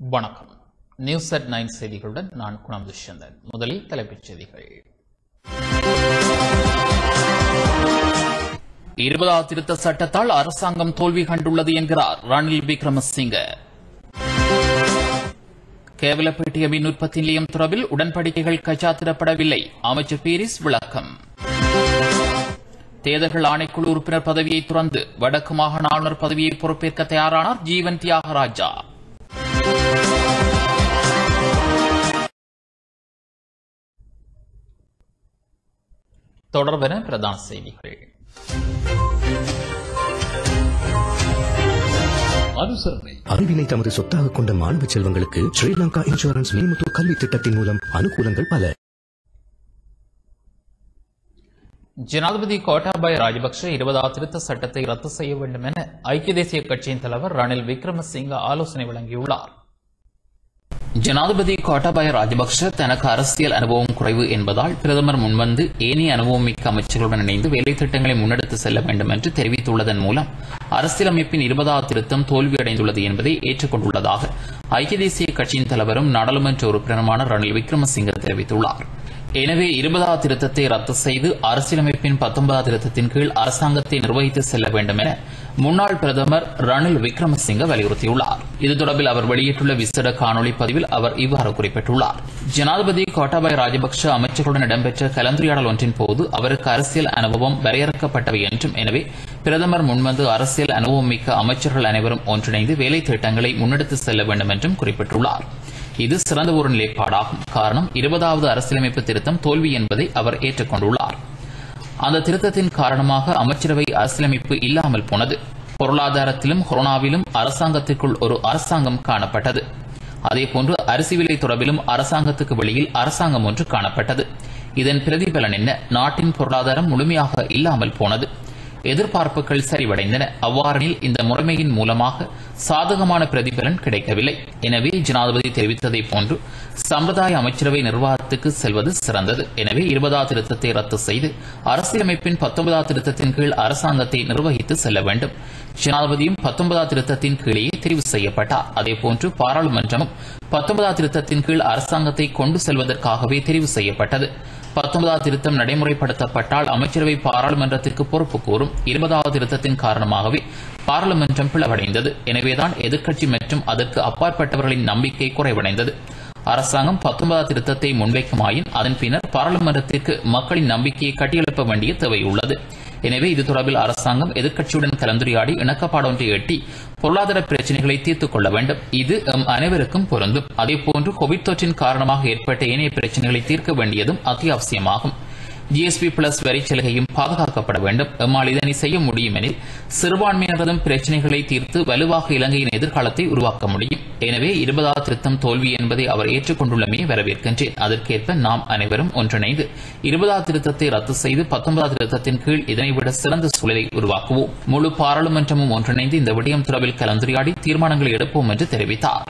வணக்கம் news at nine செய்திகளுடன் நான் குணம் துஷ்யந்தன் முதலில் தலைப்புச் செய்திகள் இருபதாவது திருத்த சட்டத்தால் அரசாங்கம் தோல்வி கண்டுள்ளது என்கிறார் ரணில் விக்ரமசிங்க கேவலப்பேட்டிய மின் உற்பத்தி நிலையம் தொடர்பில் உடன்படிக்கைகள் கைச்சாத்திடப்படவில்லை அமைச்சர் பீரிஸ் விளக்கம் தேர்தல்கள் ஆணைக்குழு உறுப்பினர் பதவியை துறந்து வடக்கு மாகாண ஆளுநர் பதவியை பொறுப்பேற்க தயாரானார் ஜீவன் தியாகராஜா தொடர்பென பிரதான செய்திகள் அனுசரணை அறிவினை தமது சொத்தாக கொண்ட மாணவ செல்வங்களுக்கு ஸ்ரீலங்கா இன்சூரன்ஸ் மேமுத்து கல்வி திட்டத்தின் மூலம் அனுகூலங்கள் பல ஜனாதிபதி கோட்டாபாய ராஜபக்ஷ இருபதாவது திருத்த சட்டத்தை ரத்து செய்ய வேண்டும் என ஐக்கிய தேசிய கட்சியின் தலைவர் ரணில் விக்ரமசிங்க ஆலோசனை வழங்கியுள்ளார் ஜனாதிபதி கோட்டாபாய ராஜபக்ஷ தனக்கு அரசியல் அனுபவம் குறைவு என்பதால் பிரதமர் முன்வந்து ஏனைய அனுபவம் மிக்க அமைச்சர்களுடன் இணைந்து வேலை திட்டங்களை முன்னெடுத்து செல்ல வேண்டும் என்று தெரிவித்துள்ளதன் மூலம் அரசியலமைப்பின் இருபதாவது திருத்தம் தோல்வியடைந்துள்ளது என்பதை ஏற்றுக்கொண்டுள்ளதாக ஐக்கிய தேசிய கட்சியின் தலைவரும் நாடாளுமன்ற உறுப்பினருமான ரணில் விக்ரமசிங்க தெரிவித்துள்ளார் எனவே இருபதாவது திருத்தத்தை ரத்து செய்து அரசியலமைப்பின் பத்தொன்பதாவது திருத்தத்தின் கீழ் அரசாங்கத்தை நிர்வகித்து செல்ல வேண்டும் என முன்னாள் பிரதமர் ரணில் விக்ரமசிங்க வலியுறுத்தியுள்ளார் இது தொடர்பில் அவர் வெளியிட்டுள்ள விசேட காணொலி பதிவில் அவர் இவ்வாறு குறிப்பிட்டுள்ளார் ஜனாதிபதி கோட்டாபாய ராஜபக்ஷ அமைச்சர்களுடன் இடம்பெற்ற கலந்துரையாடல் ஒன்றின் போது அவருக்கு அரசியல் அனுபவம் வரையறுக்கப்பட்டவை என்றும் எனவே பிரதமர் முன்வந்து அரசியல் அனுபவம் மிக்க அமைச்சர்கள் அனைவரும் ஒன்றிணைந்து வேலை திட்டங்களை முன்னெடுத்து செல்ல வேண்டும் என்றும் குறிப்பிட்டுள்ளார் இது சிறந்த ஒரு நிலைப்பாடாகும் காரணம் இருபதாவது அரசியலமைப்பு திருத்தம் தோல்வி என்பதை அவர் ஏற்றுக்கொண்டுள்ளார் அந்த திருத்தத்தின் காரணமாக அமைச்சரவை அரசியலமைப்பு இல்லாமல் போனது பொருளாதாரத்திலும் கொரோனாவிலும் அரசாங்கத்திற்குள் ஒரு அரசாங்கம் காணப்பட்டது அதேபோன்று அரிசி விலை தொடர்பிலும் அரசாங்கத்துக்கு வெளியில் அரசாங்கம் ஒன்று காணப்பட்டது இதன் பிரதிபலன் என்ன நாட்டின் பொருளாதாரம் முழுமையாக இல்லாமல் போனது எதிர்பார்ப்புகள் சரிவடைந்தன அவ்வாறெனில் இந்த முறைமையின் மூலமாக சாதகமான பிரதிபலன் கிடைக்கவில்லை எனவே ஜனாதிபதி தெரிவித்ததைப் போன்று சம்பிரதாய அமைச்சரவை நிர்வாகத்துக்கு செல்வது சிறந்தது எனவே இருபதாவது திருத்தத்தை ரத்து செய்து அரசியலமைப்பின் பத்தொன்பதாவது திருத்தத்தின் கீழ் அரசாங்கத்தை நிர்வகித்து செல்ல வேண்டும் ஜனாதிபதியும் பத்தொன்பதாவது திருத்தத்தின் கீழே தெரிவு செய்யப்பட்டார் அதேபோன்று பாராளுமன்றமும் பத்தொன்பதாவது திருத்தத்தின் கீழ் அரசாங்கத்தை கொண்டு செல்வதற்காகவே தெரிவு செய்யப்பட்டது பத்தொன்பதாவது திருத்தம் நடைமுறைப்படுத்தப்பட்டால் அமைச்சரவை பாராளுமன்றத்திற்கு பொறுப்பு கூறும் இருபதாவது திருத்தத்தின் காரணமாகவே பாராளுமன்றம் பிளவடைந்தது எனவேதான் எதிர்க்கட்சி மற்றும் அதற்கு அப்பாற்பட்டவர்களின் நம்பிக்கை குறைவடைந்தது அரசாங்கம் பத்தொன்பதாவது திருத்தத்தை முன்வைக்குமாயின் அதன் பின்னர் பாராளுமன்றத்திற்கு மக்களின் நம்பிக்கையை கட்டியெழுப்ப வேண்டிய தேவை உள்ளது எனவே இது தொடர்பில் அரசாங்கம் எதிர்க்கட்சியுடன் கலந்துரையாடி இணக்கப்பாடு ஒன்றை எட்டி பொருளாதார பிரச்சினைகளை தீர்த்துக் கொள்ள வேண்டும் இது எம் அனைவருக்கும் பொருந்தும் அதேபோன்று கோவிட் தொற்றின் காரணமாக ஏற்பட்ட ஏனைய பிரச்சினைகளை தீர்க்க வேண்டியதும் அத்தியாவசியமாகும் ஜிஎஸ்பி பிளஸ் வரி சலுகையும் பாதுகாக்கப்பட வேண்டும் எம்மால் இதனை செய்ய முடியும் எனில் சிறுபான்மையினரதும் பிரச்சினைகளை தீர்த்து வலுவாக இலங்கையின் எதிர்காலத்தை உருவாக்க முடியும் எனவே இருபதாவது திருத்தம் தோல்வி என்பதை அவர் ஏற்றுக்கொண்டுள்ளமையை வரவேற்கின்றேன் அதற்கேற்ப நாம் அனைவரும் ஒன்றிணைந்து இருபதாவது திருத்தத்தை ரத்து செய்து பத்தொன்பதாவது திருத்தத்தின் கீழ் இதனைவிட சிறந்த சூழலை உருவாக்குவோம் முழு பாராளுமன்றமும் ஒன்றிணைந்து இந்த விடயம் தொடர்பில் கலந்துரையாடி தீர்மானங்களை எடுப்போம் என்று தெரிவித்தார்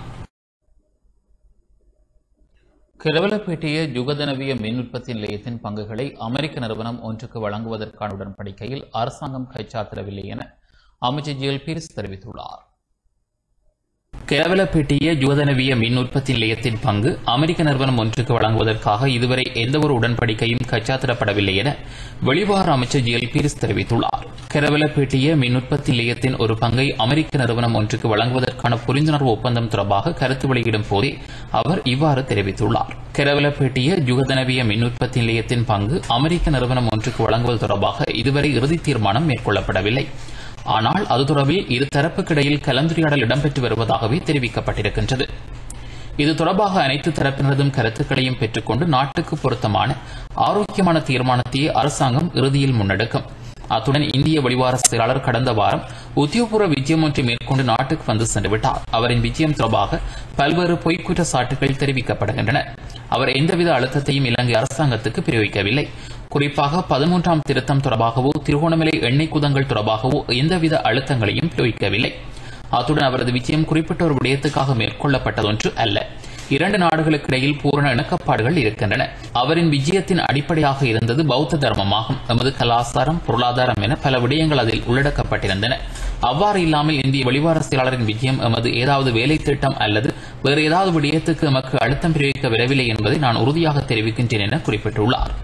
கிரவலப்பேட்டைய யுகதனவிய மின் உற்பத்தி நிலையத்தின் பங்குகளை அமெரிக்க நிறுவனம் ஒன்றுக்கு வழங்குவதற்கான உடன்படிக்கையில் அரசாங்கம் கைச்சாத்திடவில்லை என அமைச்சர் ஜிஎல் பீரிஸ் தெரிவித்துள்ளார் கேவலப்பேட்டிய யுவதனவிய மின் உற்பத்தி நிலையத்தின் பங்கு அமெரிக்க நிறுவனம் ஒன்றுக்கு வழங்குவதற்காக இதுவரை எந்தவொரு உடன்படிக்கையும் கைச்சாத்திடப்படவில்லை என வெளிவார அமைச்சர் ஜிஎல் பீரிஸ் தெரிவித்துள்ளார் கேரவலப்பேட்டிய மின் உற்பத்தி நிலையத்தின் ஒரு பங்கை அமெரிக்க நிறுவனம் ஒன்றுக்கு வழங்குவதற்கான புரிந்துணர்வு ஒப்பந்தம் தொடர்பாக கருத்து வெளியிடும் போதே அவர் இவ்வாறு தெரிவித்துள்ளார் கேரவலப்பேட்டிய யுகதனவிய மின் உற்பத்தி நிலையத்தின் பங்கு அமெரிக்க நிறுவனம் ஒன்றுக்கு வழங்குவது தொடர்பாக இதுவரை இறுதி தீர்மானம் மேற்கொள்ளப்படவில்லை ஆனால் அது தொடர்பில் இரு தரப்புக்கிடையில் கலந்துரையாடல் இடம்பெற்று வருவதாகவே தெரிவிக்கப்பட்டிருக்கின்றது இது தொடர்பாக அனைத்து தரப்பினரதும் கருத்துக்களையும் பெற்றுக்கொண்டு நாட்டுக்கு பொருத்தமான ஆரோக்கியமான தீர்மானத்தையே அரசாங்கம் இறுதியில் முன்னெடுக்கும் அத்துடன் இந்திய வெளிவார செயலாளர் கடந்த வாரம் உத்தியோகபூர்வ விஜயம் ஒன்றை மேற்கொண்டு நாட்டுக்கு வந்து சென்றுவிட்டார் அவரின் விஜயம் தொடர்பாக பல்வேறு பொய்க் குற்றச்சாட்டுகள் தெரிவிக்கப்படுகின்றன அவர் எந்தவித அழுத்தத்தையும் இலங்கை அரசாங்கத்துக்கு பிரயோகிக்கவில்லை குறிப்பாக பதிமூன்றாம் திருத்தம் தொடர்பாகவோ திருகோணமலை எண்ணெய் குதங்கள் தொடர்பாகவோ எந்தவித அழுத்தங்களையும் பிரயோகிக்கவில்லை அத்துடன் அவரது விஜயம் குறிப்பிட்ட ஒரு விடயத்துக்காக மேற்கொள்ளப்பட்டதொன்று அல்ல இரண்டு நாடுகளுக்கு இடையில் பூரண இணக்கப்பாடுகள் இருக்கின்றன அவரின் விஜயத்தின் அடிப்படையாக இருந்தது பௌத்த தர்மமாகும் எமது கலாச்சாரம் பொருளாதாரம் என பல விடயங்கள் அதில் உள்ளடக்கப்பட்டிருந்தன அவ்வாறு இல்லாமல் இந்திய வெளிவார செயலாளரின் விஜயம் எமது ஏதாவது வேலை திட்டம் அல்லது வேறு ஏதாவது விடயத்துக்கு எமக்கு அழுத்தம் பிரயோகிக்க விடவில்லை என்பதை நான் உறுதியாக தெரிவிக்கின்றேன் என குறிப்பிட்டுள்ளார்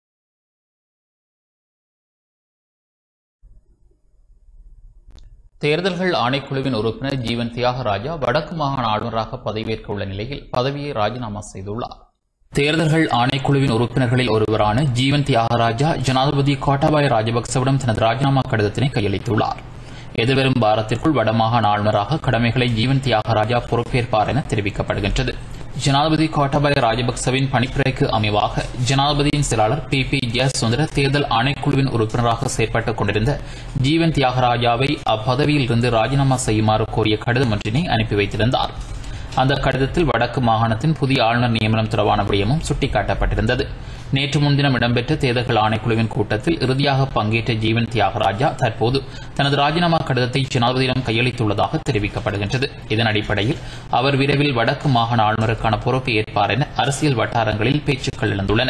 தேர்தல்கள் ஆணைக்குழுவின் உறுப்பினர் ஜீவன் தியாகராஜா வடக்கு மாகாண ஆளுநராக பதவியேற்க உள்ள நிலையில் பதவியை ராஜினாமா செய்துள்ளார் தேர்தல்கள் ஆணைக்குழுவின் உறுப்பினர்களில் ஒருவரான ஜீவன் தியாகராஜா ஜனாதிபதி கோட்டாபாய ராஜபக்சவிடம் தனது ராஜினாமா கடிதத்தினை கையளித்துள்ளார் எதிர்வரும் வாரத்திற்குள் வடமாகாண ஆளுநராக கடமைகளை ஜீவன் தியாகராஜா பொறுப்பேற்பார் என தெரிவிக்கப்படுகின்றது ஜனாதிபதி கோட்டாபாய ராஜபக்சவின் பணிப்புரைக்கு அமைவாக ஜனாதிபதியின் செயலாளர் பி பி ஜெயசுந்தர தேர்தல் ஆணைக்குழுவின் உறுப்பினராக செயற்பட்டுக் கொண்டிருந்த ஜீவன் தியாகராஜாவை அப்பதவியில் இருந்து ராஜினாமா செய்யுமாறு கோரிய கடிதம் ஒன்றினை அனுப்பி வைத்திருந்தார் அந்த கடிதத்தில் வடக்கு மாகாணத்தின் புதிய ஆளுநர் நியமனம் தொடர்பான விடயமும் சுட்டிக்காட்டப்பட்டிருந்தது நேற்று முன்தினம் இடம்பெற்ற தேர்தல்கள் ஆணைக்குழுவின் கூட்டத்தில் இறுதியாக பங்கேற்ற ஜீவன் தியாகராஜா தற்போது தனது ராஜினாமா கடிதத்தை ஜனாதிபதியிடம் கையளித்துள்ளதாக தெரிவிக்கப்படுகின்றது இதன் அடிப்படையில் அவர் விரைவில் வடக்கு மாகாண ஆளுநருக்கான பொறுப்பை ஏற்பார் என அரசியல் வட்டாரங்களில் பேச்சுக்கள் எழுந்துள்ளன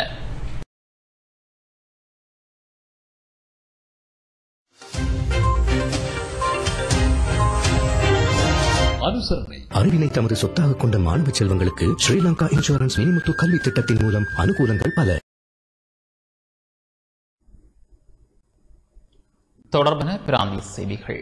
அனுசரணை அறிவினை தமது சொத்தாக கொண்ட மாணவ செல்வங்களுக்கு ஸ்ரீலங்கா இன்சூரன்ஸ் மீமுத்து கல்வி திட்டத்தின் மூலம் அனுகூலங்கள் பல தொடர்பான பிராந்திய செய்திகள்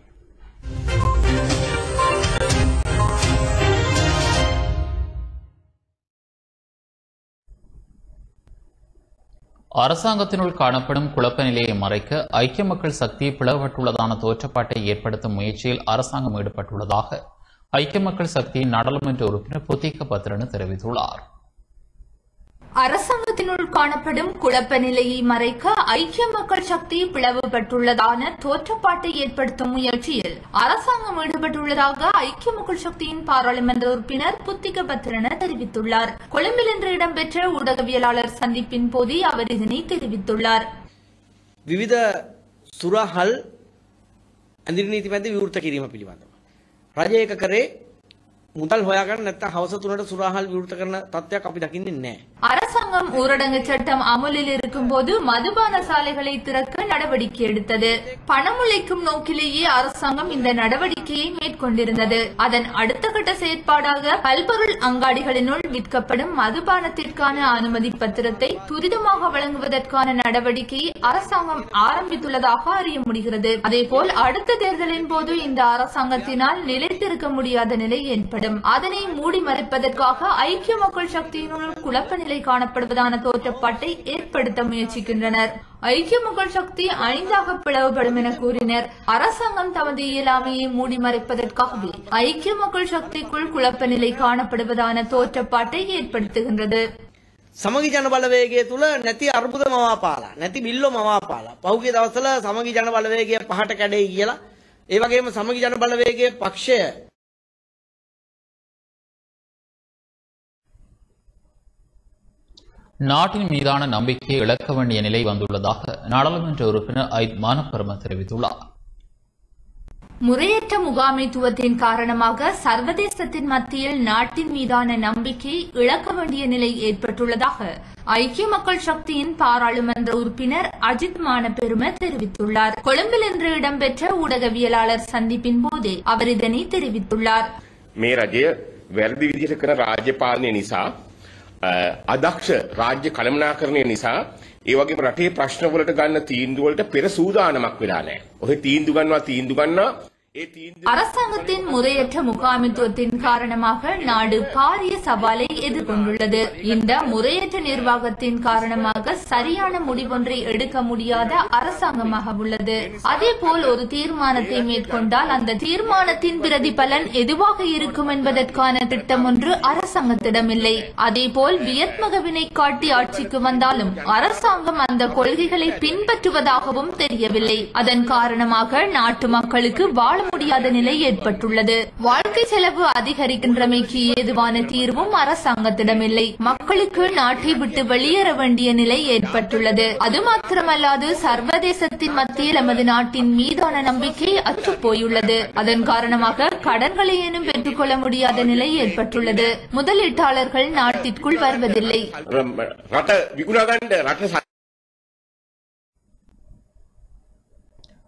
அரசாங்கத்தினுள் காணப்படும் குழப்ப நிலையை மறைக்க ஐக்கிய மக்கள் சக்தி பிளவுபட்டுள்ளதான தோற்றப்பாட்டை ஏற்படுத்தும் முயற்சியில் அரசாங்கம் ஈடுபட்டுள்ளதாக ஐக்கிய மக்கள் சக்தியின் நாடாளுமன்ற உறுப்பினர் புத்திக பத்ரன் தெரிவித்துள்ளார் அரசாங்கத்தினுள் காணப்படும் குழப்ப நிலையை மறைக்க ஐக்கிய மக்கள் சக்தி பிளவுபட்டுள்ளதான தோற்றப்பாட்டை ஏற்படுத்தும் முயற்சியில் அரசாங்கம் ஈடுபட்டுள்ளதாக ஐக்கிய மக்கள் சக்தியின் பாராளுமன்ற உறுப்பினர் புத்திக பத்ரன தெரிவித்துள்ளார் கொழும்பில் இன்று இடம்பெற்ற ஊடகவியலாளர் சந்திப்பின் போது அவர் இதனை தெரிவித்துள்ளார் විවිධ සුරහල් ඇඳිරි නීති මැද විවෘත කිරීම පිළිබඳව. රජය එක කරේ මුදල් හොයාගන්න නැත්නම් හවස 3ට සුරහල් විවෘත කරන තත්ත්වයක් අපි දකින්නේ නැහැ. அரசாங்கம் ஊரடங்கு சட்டம் அமலில் இருக்கும்போது மதுபான சாலைகளை திறக்க நடவடிக்கை எடுத்தது பணம் உழைக்கும் நோக்கிலேயே அரசாங்கம் இந்த நடவடிக்கையை மேற்கொண்டிருந்தது அதன் அடுத்த கட்ட செயற்பாடாக பல்பொருள் அங்காடிகளினுள் விற்கப்படும் மதுபானத்திற்கான அனுமதி பத்திரத்தை துரிதமாக வழங்குவதற்கான நடவடிக்கையை அரசாங்கம் ஆரம்பித்துள்ளதாக அறிய முடிகிறது அதேபோல் அடுத்த தேர்தலின் போது இந்த அரசாங்கத்தினால் நிலைத்திருக்க முடியாத நிலை ஏற்படும் அதனை மூடி மறைப்பதற்காக ஐக்கிய மக்கள் சக்தியினுள் குழப்ப நிலை காணப்படுவதான தோற்றப்பாட்டை ஏற்படுத்த முயற்சிக்கின்றனர் ஐக்கிய மக்கள் சக்தி ஐந்தாக பிளவுபடும் என கூறினர் அரசாங்கம் தமது இயலாமையை மூடி மறைப்பதற்காகவே ஐக்கிய மக்கள் சக்திக்குள் குழப்ப நிலை காணப்படுவதான தோற்றப்பாட்டை ஏற்படுத்துகின்றது සමගි ජන බලවේගය තුල නැති අර්බුද මවාපාලා නැති බිල්ලෝ මවාපාලා පහුගිය දවස්වල සමගි ජන බලවේගය පහට කැඩේ කියලා ඒ වගේම සමගි ජන බලවේගයේ පක්ෂය நாட்டின் மீதான நம்பிக்கையை இழக்க வேண்டிய நிலை வந்துள்ளதாக நாடாளுமன்ற உறுப்பினர் ஐத் மானப்பெரும தெரிவித்துள்ளார் முறையற்ற முகாமைத்துவத்தின் காரணமாக சர்வதேசத்தின் மத்தியில் நாட்டின் மீதான நம்பிக்கை இழக்க வேண்டிய நிலை ஏற்பட்டுள்ளதாக ஐக்கிய மக்கள் சக்தியின் பாராளுமன்ற உறுப்பினர் அஜித் மானபெரும தெரிவித்துள்ளார் கொழும்பில் இன்று இடம்பெற்ற ஊடகவியலாளர் சந்திப்பின் போதே அவர் இதனை தெரிவித்துள்ளார் මේ රජය වැරදි විදිහට කරන රාජ්‍ය පාලනය නිසා අ, අදක්ෂ රාජ්‍ය කළමනාකරණය නිසා ඒ වගේම රටේ ප්‍රශ්නවලට ගන්න තීන්දුවලට පෙර සූදානමක් වෙලා නැහැ. ඔහෙ තීන්දුව ගන්නවා තීන්දුව ගන්නවා ඒ තීන්දුව அரசாங்கத்தின் முறையற்ற முகாமித்துவத்தின் காரணமாக நாடு பாரிய சவாலை எதிர்கொண்டுள்ளது இந்த முறையற்ற நிர்வாகத்தின் காரணமாக சரியான முடிவொன்றை எடுக்க முடியாத அரசாங்கமாக உள்ளது அதேபோல் ஒரு தீர்மானத்தை மேற்கொண்டால் அந்த தீர்மானத்தின் பிரதிபலன் எதுவாக இருக்கும் என்பதற்கான திட்டம் ஒன்று அரசாங்கத்திடம் இல்லை அதேபோல் வியத்மகவினை காட்டி ஆட்சிக்கு வந்தாலும் அரசாங்கம் அந்த கொள்கைகளை பின்பற்றுவதாகவும் தெரியவில்லை அதன் காரணமாக நாட்டு மக்களுக்கு வாழ முடியாத நிலை ஏற்பட்டுள்ளது வாழ்க்கை செலவு அதிகரிக்கின்றமைக்கு ஏதுவான தீர்வும் அரசாங்கத்திடம் இல்லை மக்களுக்கு நாட்டை விட்டு வெளியேற வேண்டிய நிலை ஏற்பட்டுள்ளது அது மாத்திரமல்லாது சர்வதேசத்தின் மத்தியில் நமது நாட்டின் மீதான நம்பிக்கை அற்றுப்போயுள்ளது அதன் காரணமாக கடன்களை ஏனும் பெற்றுக்கொள்ள முடியாத நிலை ஏற்பட்டுள்ளது முதலீட்டாளர்கள் நாட்டிற்குள் வருவதில்லை රට විකුණගන්න රට ස-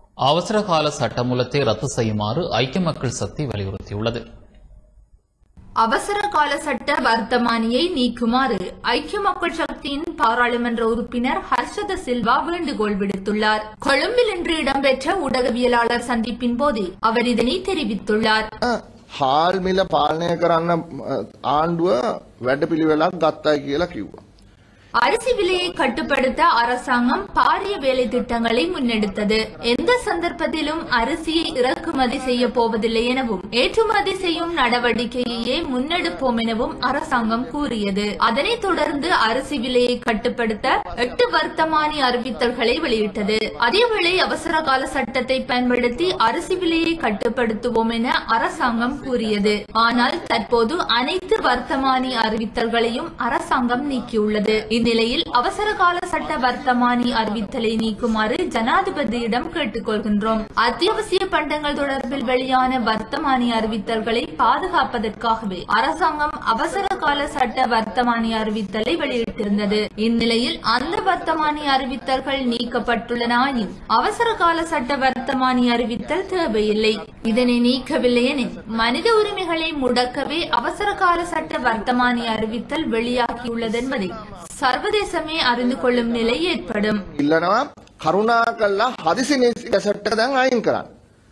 அவசரகால சட்டமூலத்தை ரத்து செய்யுமாறு ஐக்கிய மக்கள் சக்தி வலியுறுத்தியுள்ளது அவசர கால சட்ட வர்த்தமானியை நீக்குமாறு ஐக்கிய மக்கள் சக்தியின் பாராளுமன்ற உறுப்பினர் ஹர்ஷத சில்வா வேண்டுகோள் விடுத்துள்ளார் கொழும்பில் இன்று இடம்பெற்ற ஊடகவியலாளர் சந்திப்பின் போது அவர் இதனை தெரிவித்துள்ளார் හාල් මිල පාලනය කරන්න අ, ආණ්ඩුව වැඩපිළිවෙලක් ගත්තා කියලා කිව්වා. அரிசி விலையை கட்டுப்படுத்த அரசாங்கம் பாரிய வேலை திட்டங்களை முன்னெடுத்தது எந்த சந்தர்ப்பத்திலும் அரிசியை இறக்குமதி செய்ய போவதில்லை எனவும் ஏற்றுமதி செய்யும் நடவடிக்கையையே முன்னெடுப்போம் எனவும் அரசாங்கம் கூறியது அதனைத் தொடர்ந்து அரிசி விலையை கட்டுப்படுத்த எட்டு வர்த்தமானி அறிவித்தல்களை வெளியிட்டது அதேவேளை அவசர கால சட்டத்தை பயன்படுத்தி அரிசி விலையை கட்டுப்படுத்துவோம் என அரசாங்கம் கூறியது ஆனால் தற்போது அனைத்து வர்த்தமானி அறிவித்தல்களையும் அரசாங்கம் நீக்கியுள்ளது இந்நிலையில் அவசர கால சட்ட வர்த்தமானி அறிவித்தலை நீக்குமாறு ஜனாதிபதியிடம் கேட்டுக்கொள்கின்றோம் அத்தியாவசிய பண்டங்கள் தொடர்பில் வெளியான வர்த்தமானி அறிவித்தல்களை பாதுகாப்பதற்காகவே அரசாங்கம் அவசர கால சட்ட வர்த்தமானி அறிவித்தலை வெளியிட்டிருந்தது இந்நிலையில் அந்த வர்த்தமானி அறிவித்தல்கள் நீக்கப்பட்டுள்ளனாயின் அவசர கால சட்ட வர்த்தமானி அறிவித்தல் தேவையில்லை இதனை நீக்கவில்லை எனில் மனித உரிமைகளை முடக்கவே அவசர கால சட்ட வர்த்தமானி அறிவித்தல் வெளியாகியுள்ளது என்பதை சர்வதேசமே அறிந்து கொள்ளும் நிலை ஏற்படும் ඉල්ලනවා කරුණා කල්ලා හදිසි නීති ගැසට්ට දැන් අයින් කරන්න.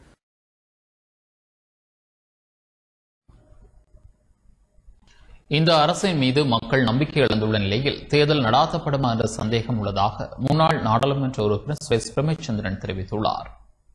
இந்த அரசின் மீது மக்கள் நம்பிக்கை இழந்துள்ள நிலையில் தேர்தல் நடாத்தப்படுமா என்ற சந்தேகம் உள்ளதாக முன்னாள் நாடாளுமன்ற உறுப்பினர் சுரேஷ் பிரமச்சந்திரன் தெரிவித்துள்ளார்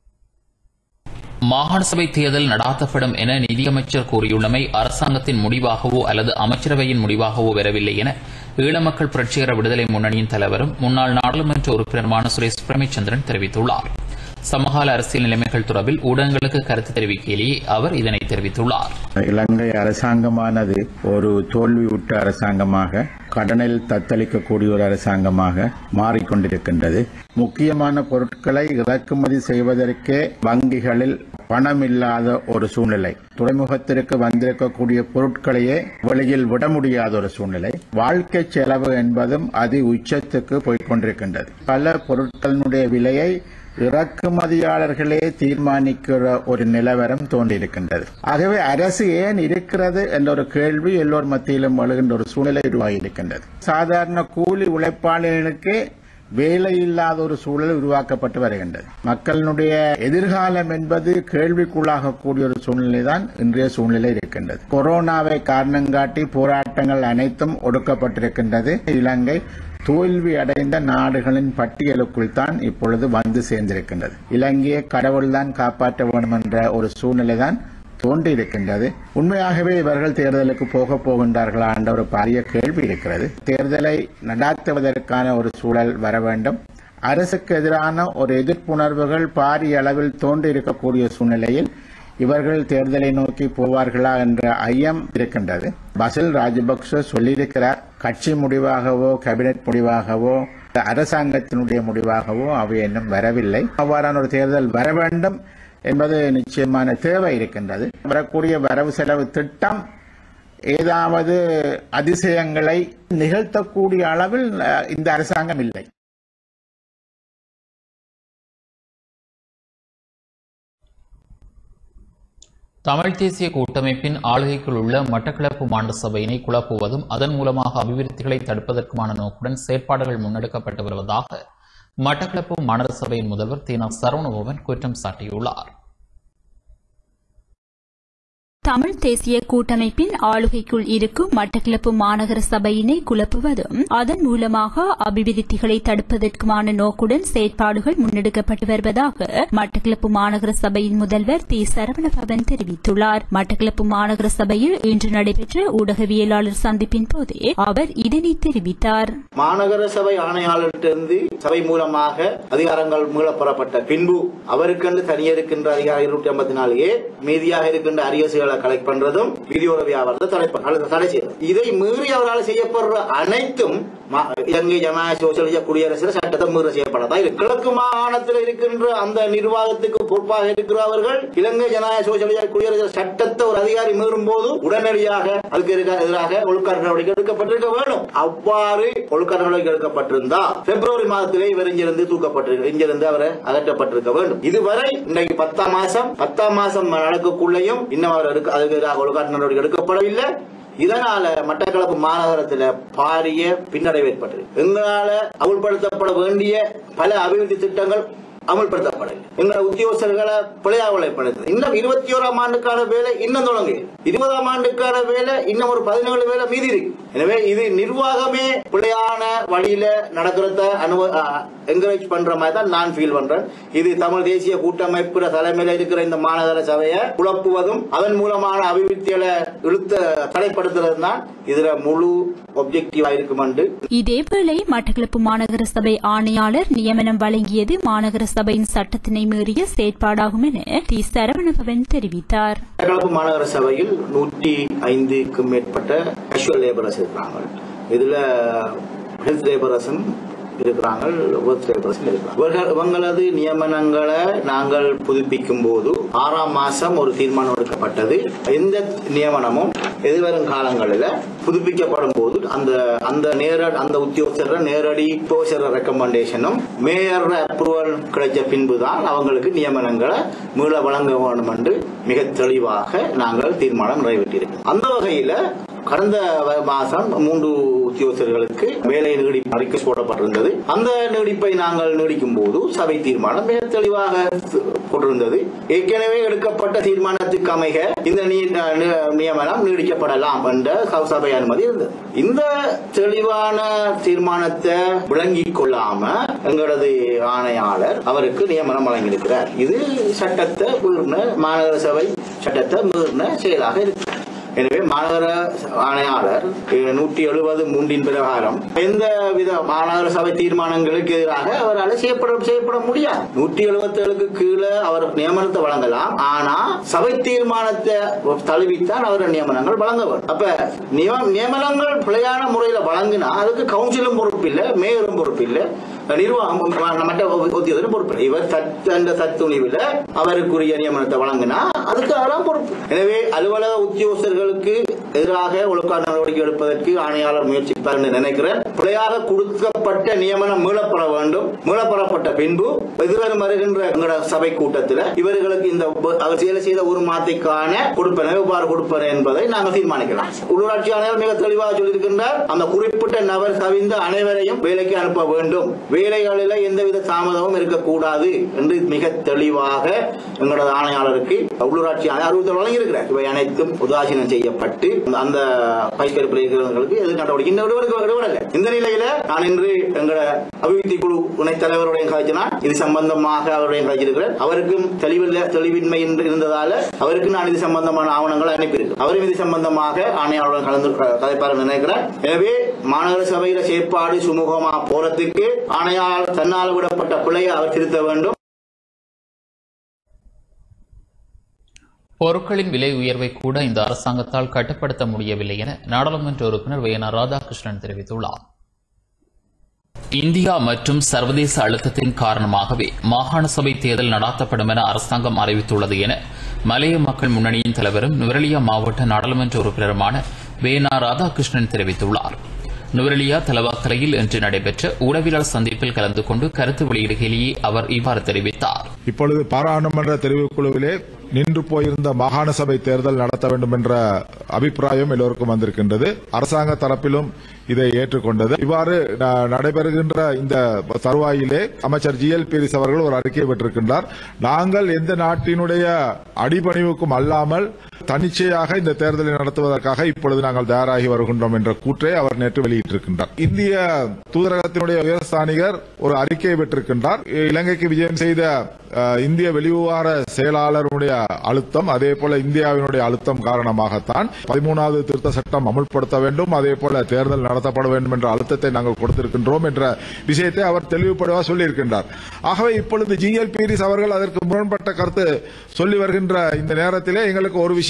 மாகாண சபை தேர்தல் நடாத்தப்படும் என நிதியமைச்சர் கூறியுள்ளமை அரசாங்கத்தின் முடிவாகவோ அல்லது அமைச்சரவையின் முடிவாகவோ வரவில்லை என ஈழ மக்கள் புரட்சிகர விடுதலை முன்னணியின் தலைவரும் முன்னாள் நாடாளுமன்ற உறுப்பினருமான சுரேஷ் பிரமச்சந்திரன் தெரிவித்துள்ளார் சமகால அரசியல் நிலைமைகள் தொடர்பில் ஊடகங்களுக்கு கருத்து தெரிவிக்கையிலேயே அவர் இதனை தெரிவித்துள்ளார் இலங்கை அரசாங்கமானது ஒரு தோல்வியுற்ற அரசாங்கமாக கடனில் தத்தளிக்கக்கூடிய ஒரு அரசாங்கமாக மாறிக்கொண்டிருக்கின்றது முக்கியமான பொருட்களை இறக்குமதி செய்வதற்கே வங்கிகளில் பணம் இல்லாத ஒரு சூழ்நிலை துறைமுகத்திற்கு வந்திருக்கக்கூடிய பொருட்களையே வெளியில் விட முடியாத ஒரு சூழ்நிலை வாழ்க்கை செலவு என்பதும் அதி உச்சத்துக்கு போய்க்கொண்டிருக்கின்றது பல பொருட்களினுடைய விலையை இறக்குமதியாளர்களே தீர்மானிக்கிற ஒரு நிலவரம் தோன்றியிருக்கின்றது ஆகவே அரசு ஏன் இருக்கிறது என்ற ஒரு கேள்வி எல்லோர் மத்தியிலும் எழுகின்ற ஒரு சூழ்நிலை உருவாகியிருக்கின்றது சாதாரண கூலி உழைப்பாளர்களுக்கே வேலை இல்லாத ஒரு சூழல் உருவாக்கப்பட்டு வருகின்றது மக்களினுடைய எதிர்காலம் என்பது கேள்விக்குள்ளாகக்கூடிய ஒரு சூழ்நிலை தான் இன்றைய சூழ்நிலை இருக்கின்றது கொரோனாவை காரணம் காட்டி போராட்டங்கள் அனைத்தும் ஒடுக்கப்பட்டிருக்கின்றது இலங்கை தோல்வி அடைந்த நாடுகளின் பட்டியலுக்குள் தான் இப்பொழுது வந்து சேர்ந்திருக்கின்றது இலங்கையை கடவுள்தான் காப்பாற்ற வேண்டும் என்ற ஒரு சூழ்நிலை தான் தோன்றியிருக்கின்றது உண்மையாகவே இவர்கள் தேர்தலுக்கு போக போகின்றார்களா என்ற ஒரு பாரிய கேள்வி இருக்கிறது தேர்தலை நடாத்துவதற்கான ஒரு சூழல் வர வேண்டும் அரசுக்கு எதிரான ஒரு எதிர்ப்புணர்வுகள் பாரிய அளவில் தோன்றி இருக்கக்கூடிய சூழ்நிலையில் இவர்கள் தேர்தலை நோக்கி போவார்களா என்ற ஐயம் இருக்கின்றது பசில் ராஜபக்ச சொல்லியிருக்கிறார் கட்சி முடிவாகவோ கேபினெட் முடிவாகவோ அரசாங்கத்தினுடைய முடிவாகவோ அவை இன்னும் வரவில்லை அவ்வாறான ஒரு தேர்தல் வர வேண்டும் என்பது நிச்சயமான தேவை இருக்கின்றது வரக்கூடிய வரவு செலவு திட்டம் ஏதாவது அதிசயங்களை நிகழ்த்தக்கூடிய அளவில் அஹ், இந்த அரசாங்கம் இல்லை தமிழ் தேசிய கூட்டமைப்பின் ஆளுகைக்குள் உள்ள மட்டக்களப்பு மாநில சபையினை குழப்புவதும் அதன் மூலமாக அபிவிருத்திகளை தடுப்பதற்குமான நோக்குடன் செயற்பாடுகள் முன்னெடுக்கப்பட்டு வருவதாக மட்டக்களப்பு மாநகர சபையின் முதல்வர் தீனா சரவணபவன் குற்றம் சாட்டியுள்ளார் தமிழ் தேசிய கூட்டமைப்பின் ஆளுகைக்குள் இருக்கும் மட்டக்களப்பு மாநகர சபையினை குழப்புவதும் அதன் மூலமாக அபிவிருத்திகளை தடுப்பதற்குமான நோக்குடன் செயற்பாடுகள் முன்னெடுக்கப்பட்டு வருவதாக மட்டக்களப்பு மாநகர சபையின் முதல்வர் தி சரவணபவன் தெரிவித்துள்ளார் மட்டக்களப்பு மாநகர சபையில் இன்று நடைபெற்ற ஊடகவியலாளர் சந்திப்பின் போதே அவர் இதனை தெரிவித்தார் மாநகர சபை ஆணையாளரிடமிருந்து சபை மூலமாக அதிகாரங்கள் மீளப்பெறப்பட்ட பின்பு அவருக்கென்று தனியே இருக்கின்ற அதிகாரம் இருநூற்றி ஐம்பத்தி நாலு ஏ மீதியாக இருக்கின்ற அரியசுகளை கலெக்ட் பண்றதும் விதியோர வியாபாரத்தை தடை பண்- அல்லது தடை செய்யறது இதை மீறி அவரால் செய்யப்படுற அனைத்தும் மா- இலங்கை ஜனநாயக சோசியலிச குடியரசு சட்டத்தை மீற செய்யப்படதா இது கிழக்கு மாகாணத்தில் இருக்கின்ற அந்த நிர்வாகத்துக்கு பொறுப்பாக இருக்கிறவர்கள் இலங்கை ஜனநாயக சோசியலிச குடியரசு சட்டத்தை ஒரு அதிகாரி மீறும் போது உடனடியாக அதுக்கு எதிராக- எதிராக ஒழுக்க நடவடிக்கை எடுக்கப்பட்டிருக்க வேண்டும் அவ்வாறு ஒழுக்க நடவடிக்கை எடுக்கப்பட்டிருந்தா பிப்ரவரி மாதத்திலே இவர் இங்கிருந்து தூக்கப்பட்டிருக்க இங்கிருந்து அவரை அகற்றப்பட்டிருக்க வேண்டும் இதுவரை இன்றைக்கு பத்தாம் மாசம் பத்தாம் மாசம் நடக்கக்குள்ளேயும் இன்னும் அவர் எடுக்க- அதுக்கு எதிராக ஒழுக்காற்று நடவடிக்கை எடுக்கப்படவில்லை இதனால மட்டக்களப்பு மாநகரத்துல பாரிய பின்னடைவு ஏற்பட்டது எங்களால அமுல்படுத்தப்பட வேண்டிய பல அபிவிருத்தி திட்டங்கள் அமுல்படுத்தப்படவில்லை எங்களோட உத்தியோகஸ்தர்களை பிழையாவலைப்படுத்தது இன்னும் இருபத்தி ஓராம் ஆண்டுக்கான வேலை இன்னும் தொடங்கு இருபதாம் ஆண்டுக்கான வேலை இன்னும் ஒரு பதினேழு வேலை மீதி இருக்கு எனவே இது நிர்வாகமே பிழையான வழியில நடக்கிறத அனுபவ என்கரேஜ் பண்ற மாதிரி தான் நான் ஃபீல் பண்றேன் இது தமிழ் தேசிய கூட்டமைப்பு தலைமையில இருக்கிற இந்த மாநகர சபையை குழப்புவதும் அதன் மூலமான அபிவிருத்திகளை இழுத்த தடைப்படுத்துறது தான் இதுல முழு ஒப்ஜெக்டிவா இருக்கும் என்று இதேவேளை மட்டக்களப்பு மாநகர சபை ஆணையாளர் நியமனம் வழங்கியது மாநகர சபையின் சட்டத்தினை மீறிய செயற்பாடாகும் என தி சரவணபவன் தெரிவித்தார் மட்டக்களப்பு மாநகர சபையில் நூற்றி ஐந்துக்கும் மேற்பட்ட கேஷுவல் லேபரர்ஸ் இருக்கிறாங்க இதுல ஹெல்த் லேபரர்ஸும் இருக்கிறாங்க ஒர்க் லேபரர்ஸும் இருக்கிறாங்க இவர்கள் இவங்களது நியமனங்களை நாங்கள் புதுப்பிக்கும் போது ஆறாம் மாசம் ஒரு தீர்மானம் எடுக்கப்பட்டது எந்த நியமனமும் எதிர்வரும் காலங்களில் புதுப்பிக்கப்படும் போது அந்த அந்த நேர அந்த உத்தியோகஸ்தர் நேரடி போசர ரெக்கமெண்டேஷனும் மேயர் அப்ரூவல் கிடைச்ச பின்புதான் அவங்களுக்கு நியமனங்களை மீள வழங்க வேண்டும் என்று மிக தெளிவாக நாங்கள் தீர்மானம் நிறைவேற்றியிருக்கோம் அந்த வகையில கடந்த வ- மாசம் மூன்று உத்தியோகஸ்தர்களுக்கு வேலை நீடிப்பு அறிக்கை போடப்பட்டிருந்தது அந்த நீடிப்பை நாங்கள் நீடிக்கும் போது சபை தீர்மானம் மிக தெளிவாக போட்டிருந்தது ஏற்கனவே எடுக்கப்பட்ட தீர்மானத்துக்கு அமைக இந்த நீ- நி- நியமனம் நீடிக்கப்படலாம் என்ற ச- சபை அனுமதி இருந்தது இந்த தெளிவான தீர்மானத்தை விளங்கிக் கொள்ளாம எங்களது ஆணையாளர் அவருக்கு நியமனம் வழங்கியிருக்கிறார் இது சட்டத்தை மீறின மாநகர சபை சட்டத்தை மீறின செயலாக இருக்கு எனவே மாநகர ஆணையாளர் நூற்றி எழுபது மூன்றின் பிரகாரம் எந்த வித மாநகர சபை தீர்மானங்களுக்கு எதிராக அவரால் செய்யப்பட செய்யப்பட முடியாது நூற்றி எழுபத்தி ஏழுக்கு கீழே அவர் நியமனத்தை வழங்கலாம் ஆனா சபை தீர்மானத்தை தழுவித்தான் அவர் நியமனங்கள் வழங்க வேண்டும் அப்ப நியம- நியமனங்கள் பிழையான முறையில வழங்கினா அதுக்கு கவுன்சிலும் பொறுப்பு இல்ல மேயரும் பொறுப்பு இல்ல நிர்வாகம் மற்ற உத்தியோகரும் பொறுப்பு இல்லை. இவர் தத் அந்த தத்துணிவில் அவருக்குரிய நியமனத்தை வழங்கினா அதுக்கு அவராம் பொறுப்பு எனவே அலுவலக உத்தியோகஸ்தர்களுக்கு எதிராக ஒழுக்கான நடவடிக்கை எடுப்பதற்கு ஆணையாளர் முயற்சிப்பார் என்று நினைக்கிறேன் பிழையாக கொடுக்கப்பட்ட நியமனம் மீளப்பட வேண்டும் மீளப்படப்பட்ட பின்பு எதிர்வரும் வருகின்ற எங்களோட சபை கூட்டத்தில் இவர்களுக்கு இந்த உப- அவர் செயல் செய்த ஒரு மாதத்திற்கான கொடுப்பன எவ்வாறு கொடுப்பன என்பதை நாங்கள் தீர்மானிக்கலாம் உள்ளூராட்சி ஆணையர் மிக தெளிவாக சொல்லியிருக்கின்றார் அந்த குறிப்பிட்ட நபர் தவிர்ந்த அனைவரையும் வேலைக்கு அனுப்ப வேண்டும் வேலைகளில் எந்தவித தாமதமும் இருக்கக்கூடாது என்று மிக தெளிவாக எங்களோட ஆணையாளருக்கு உள்ளூராட்சி ஆணையர் அறிவுறுத்தல் வழங்கியிருக்கிறார் இவை அனைத்தும் உதாசீனம் செய்யப்பட்டு அந்த பயிர்கருப்பில் இருக்கிறவர்களுக்கு எது நடவடிக்கை இந்த விடுவதற்கு விடுவதில்லை இந்த நிலையில நான் இன்று எங்களோட அபிவிருத்தி குழு துணைத் தலைவருடைய கழிச்சினா இது சம்பந்தமாக அவருடைய கழிச்சிருக்கிறேன் அவருக்கும் தெளிவில்லை தெளிவின்மை என்று இருந்ததால அவருக்கு நான் இது சம்பந்தமான ஆவணங்களை அனுப்பியிருக்கிறேன் அவரும் இது சம்பந்தமாக ஆணையாளருடன் கலந்து கதைப்பார் நினைக்கிறேன் எனவே மாநகர சபையில செயற்பாடு சுமூகமா போறதுக்கு ஆணையாளர் தன்னால் விடப்பட்ட பிழையை அவர் திருத்த வேண்டும் பொருட்களின் விலை உயர்வை கூட இந்த அரசாங்கத்தால் கட்டுப்படுத்த முடியவில்லை என நாடாளுமன்ற உறுப்பினர் வேணா ராதாகிருஷ்ணன் தெரிவித்துள்ளார் இந்தியா மற்றும் சர்வதேச அழுத்தத்தின் காரணமாகவே மாகாண சபை தேர்தல் நடாத்தப்படும் என அரசாங்கம் அறிவித்துள்ளது என மலைய மக்கள் முன்னணியின் தலைவரும் நுவரெலியா மாவட்ட நாடாளுமன்ற உறுப்பினருமான வேணா ராதாகிருஷ்ணன் தெரிவித்துள்ளார் நுவரெலியா தலவாக்கலையில் இன்று நடைபெற்ற ஊடகவியலாளர் சந்திப்பில் கலந்து கொண்டு கருத்து வெளியிடுகையிலேயே அவர் இவ்வாறு தெரிவித்தார் இப்பொழுது பாராளுமன்ற தெரிவுக்குழுவிலே நின்று போயிருந்த மாகாண சபை தேர்தல் நடத்த வேண்டும் என்ற அபிப்பிராயம் எல்லோருக்கும் வந்திருக்கின்றது அரசாங்க தரப்பிலும் இதை ஏற்றுக்கொண்டது இவ்வாறு ந- நடைபெறுகின்ற இந்த தருவாயிலே அமைச்சர் ஜி எல் பீரிஸ் அவர்கள் ஒரு அறிக்கை விட்டிருக்கின்றார் நாங்கள் எந்த நாட்டினுடைய அடிபணிவுக்கும் அல்லாமல் தன்னிச்சையாக இந்த தேர்தலை நடத்துவதற்காக இப்பொழுது நாங்கள் தயாராகி வருகின்றோம் என்ற கூற்றை அவர் நேற்று வெளியிட்டிருக்கின்றார் இந்திய தூதரகத்தினுடைய உயர்ஸ்தானிகர் ஒரு அறிக்கையை விட்டிருக்கின்றார் இலங்கைக்கு விஜயம் செய்த அஹ், இந்திய வெளிவிவகார செயலாளருடைய அழுத்தம் அதே போல இந்தியாவினுடைய அழுத்தம் காரணமாகத்தான் பதிமூணாவது திருத்த சட்டம் அமுல்படுத்த வேண்டும் அதே போல தேர்தல் நடத்தப்பட வேண்டும் என்ற அழுத்தத்தை நாங்கள் கொடுத்திருக்கின்றோம் என்ற விஷயத்தை அவர் தெளிவுபடுவதாக சொல்லியிருக்கின்றார் ஆகவே இப்பொழுது ஜிஎல் பீரிஸ் அவர்கள் அதற்கு முரண்பட்ட கருத்து சொல்லி வருகின்ற இந்த நேரத்திலே எங்களுக்கு ஒரு விஷயம்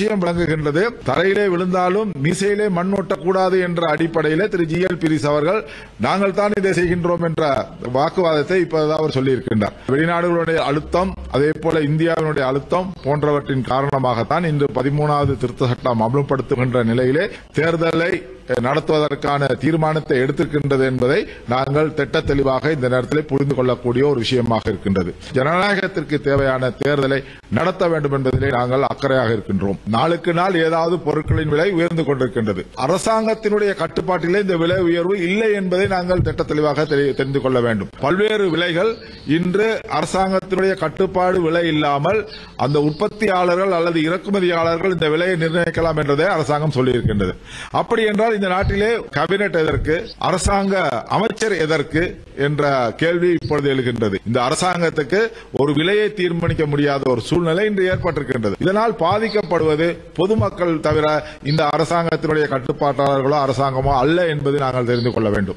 விஷயம் விளங்குகின்றது தரையிலே விழுந்தாலும் மீசையிலே மண் ஒட்டக்கூடாது என்ற அடிப்படையிலே திரு ஜி எல் பிரிஸ் அவர்கள் நாங்கள் தான் இதை செய்கின்றோம் என்ற வாக்குவாதத்தை இப்போதான் அவர் சொல்லியிருக்கின்றார் வெளிநாடுகளுடைய அழுத்தம் அதே போல இந்தியாவினுடைய அழுத்தம் போன்றவற்றின் காரணமாகத்தான் இன்று பதிமூணாவது திருத்த சட்டம் அமல்படுத்துகின்ற நிலையிலே தேர்தலை நடத்துவதற்கான தீர்மானத்தை எடுத்திருக்கின்றது என்பதை நாங்கள் திட்ட தெளிவாக இந்த நேரத்தில் புரிந்து கொள்ளக்கூடிய ஒரு விஷயமாக இருக்கின்றது ஜனநாயகத்திற்கு தேவையான தேர்தலை நடத்த வேண்டும் என்பதிலே நாங்கள் அக்கறையாக இருக்கின்றோம் நாளுக்கு நாள் ஏதாவது பொருட்களின் விலை உயர்ந்து கொண்டிருக்கின்றது அரசாங்கத்தினுடைய கட்டுப்பாட்டிலே இந்த விலை உயர்வு இல்லை என்பதை நாங்கள் திட்ட தெளிவாக தெரி- தெரிந்து கொள்ள வேண்டும் பல்வேறு விலைகள் இன்று அரசாங்கத்தினுடைய கட்டுப்பாடு விலை இல்லாமல் அந்த உற்பத்தியாளர்கள் அல்லது இறக்குமதியாளர்கள் இந்த விலையை நிர்ணயிக்கலாம் என்றதை அரசாங்கம் சொல்லியிருக்கின்றது அப்படி என்றால் இந்த நாட்டிலே கேபினெட் எதற்கு அரசாங்க அமைச்சர் எதற்கு என்ற கேள்வி இப்பொழுது எழுகின்றது இந்த அரசாங்கத்துக்கு ஒரு விலையை தீர்மானிக்க முடியாத ஒரு சூழ்நிலை இன்று ஏற்பட்டிருக்கின்றது இதனால் பாதிக்கப்படுவது பொதுமக்கள் தவிர இந்த அரசாங்கத்தினுடைய கட்டுப்பாட்டாளர்களோ அரசாங்கமோ அல்ல என்பதை நாங்கள் தெரிந்து கொள்ள வேண்டும்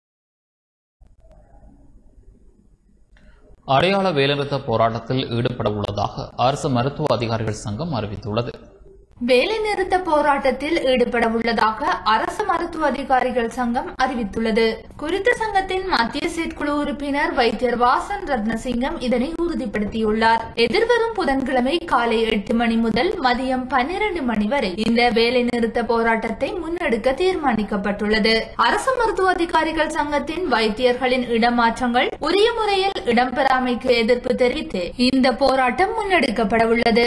அடையாள வேலைநிறுத்த போராட்டத்தில் ஈடுபட உள்ளதாக அரசு மருத்துவ அதிகாரிகள் சங்கம் அறிவித்துள்ளது வேலைநிறுத்த போராட்டத்தில் ஈடுபட உள்ளதாக அரசு மருத்துவ அதிகாரிகள் சங்கம் அறிவித்துள்ளது குறித்த சங்கத்தின் மத்திய செயற்குழு உறுப்பினர் வைத்தியர் வாசன் ரத்னசிங்கம் இதனை உறுதிப்படுத்தியுள்ளார் எதிர்வரும் புதன்கிழமை காலை எட்டு மணி முதல் மதியம் பன்னிரண்டு மணி வரை இந்த வேலைநிறுத்த போராட்டத்தை முன்னெடுக்க தீர்மானிக்கப்பட்டுள்ளது அரசு மருத்துவ அதிகாரிகள் சங்கத்தின் வைத்தியர்களின் இடமாற்றங்கள் உரிய முறையில் இடம்பெறாமைக்கு எதிர்ப்பு தெரிவித்து இந்த போராட்டம் முன்னெடுக்கப்பட உள்ளது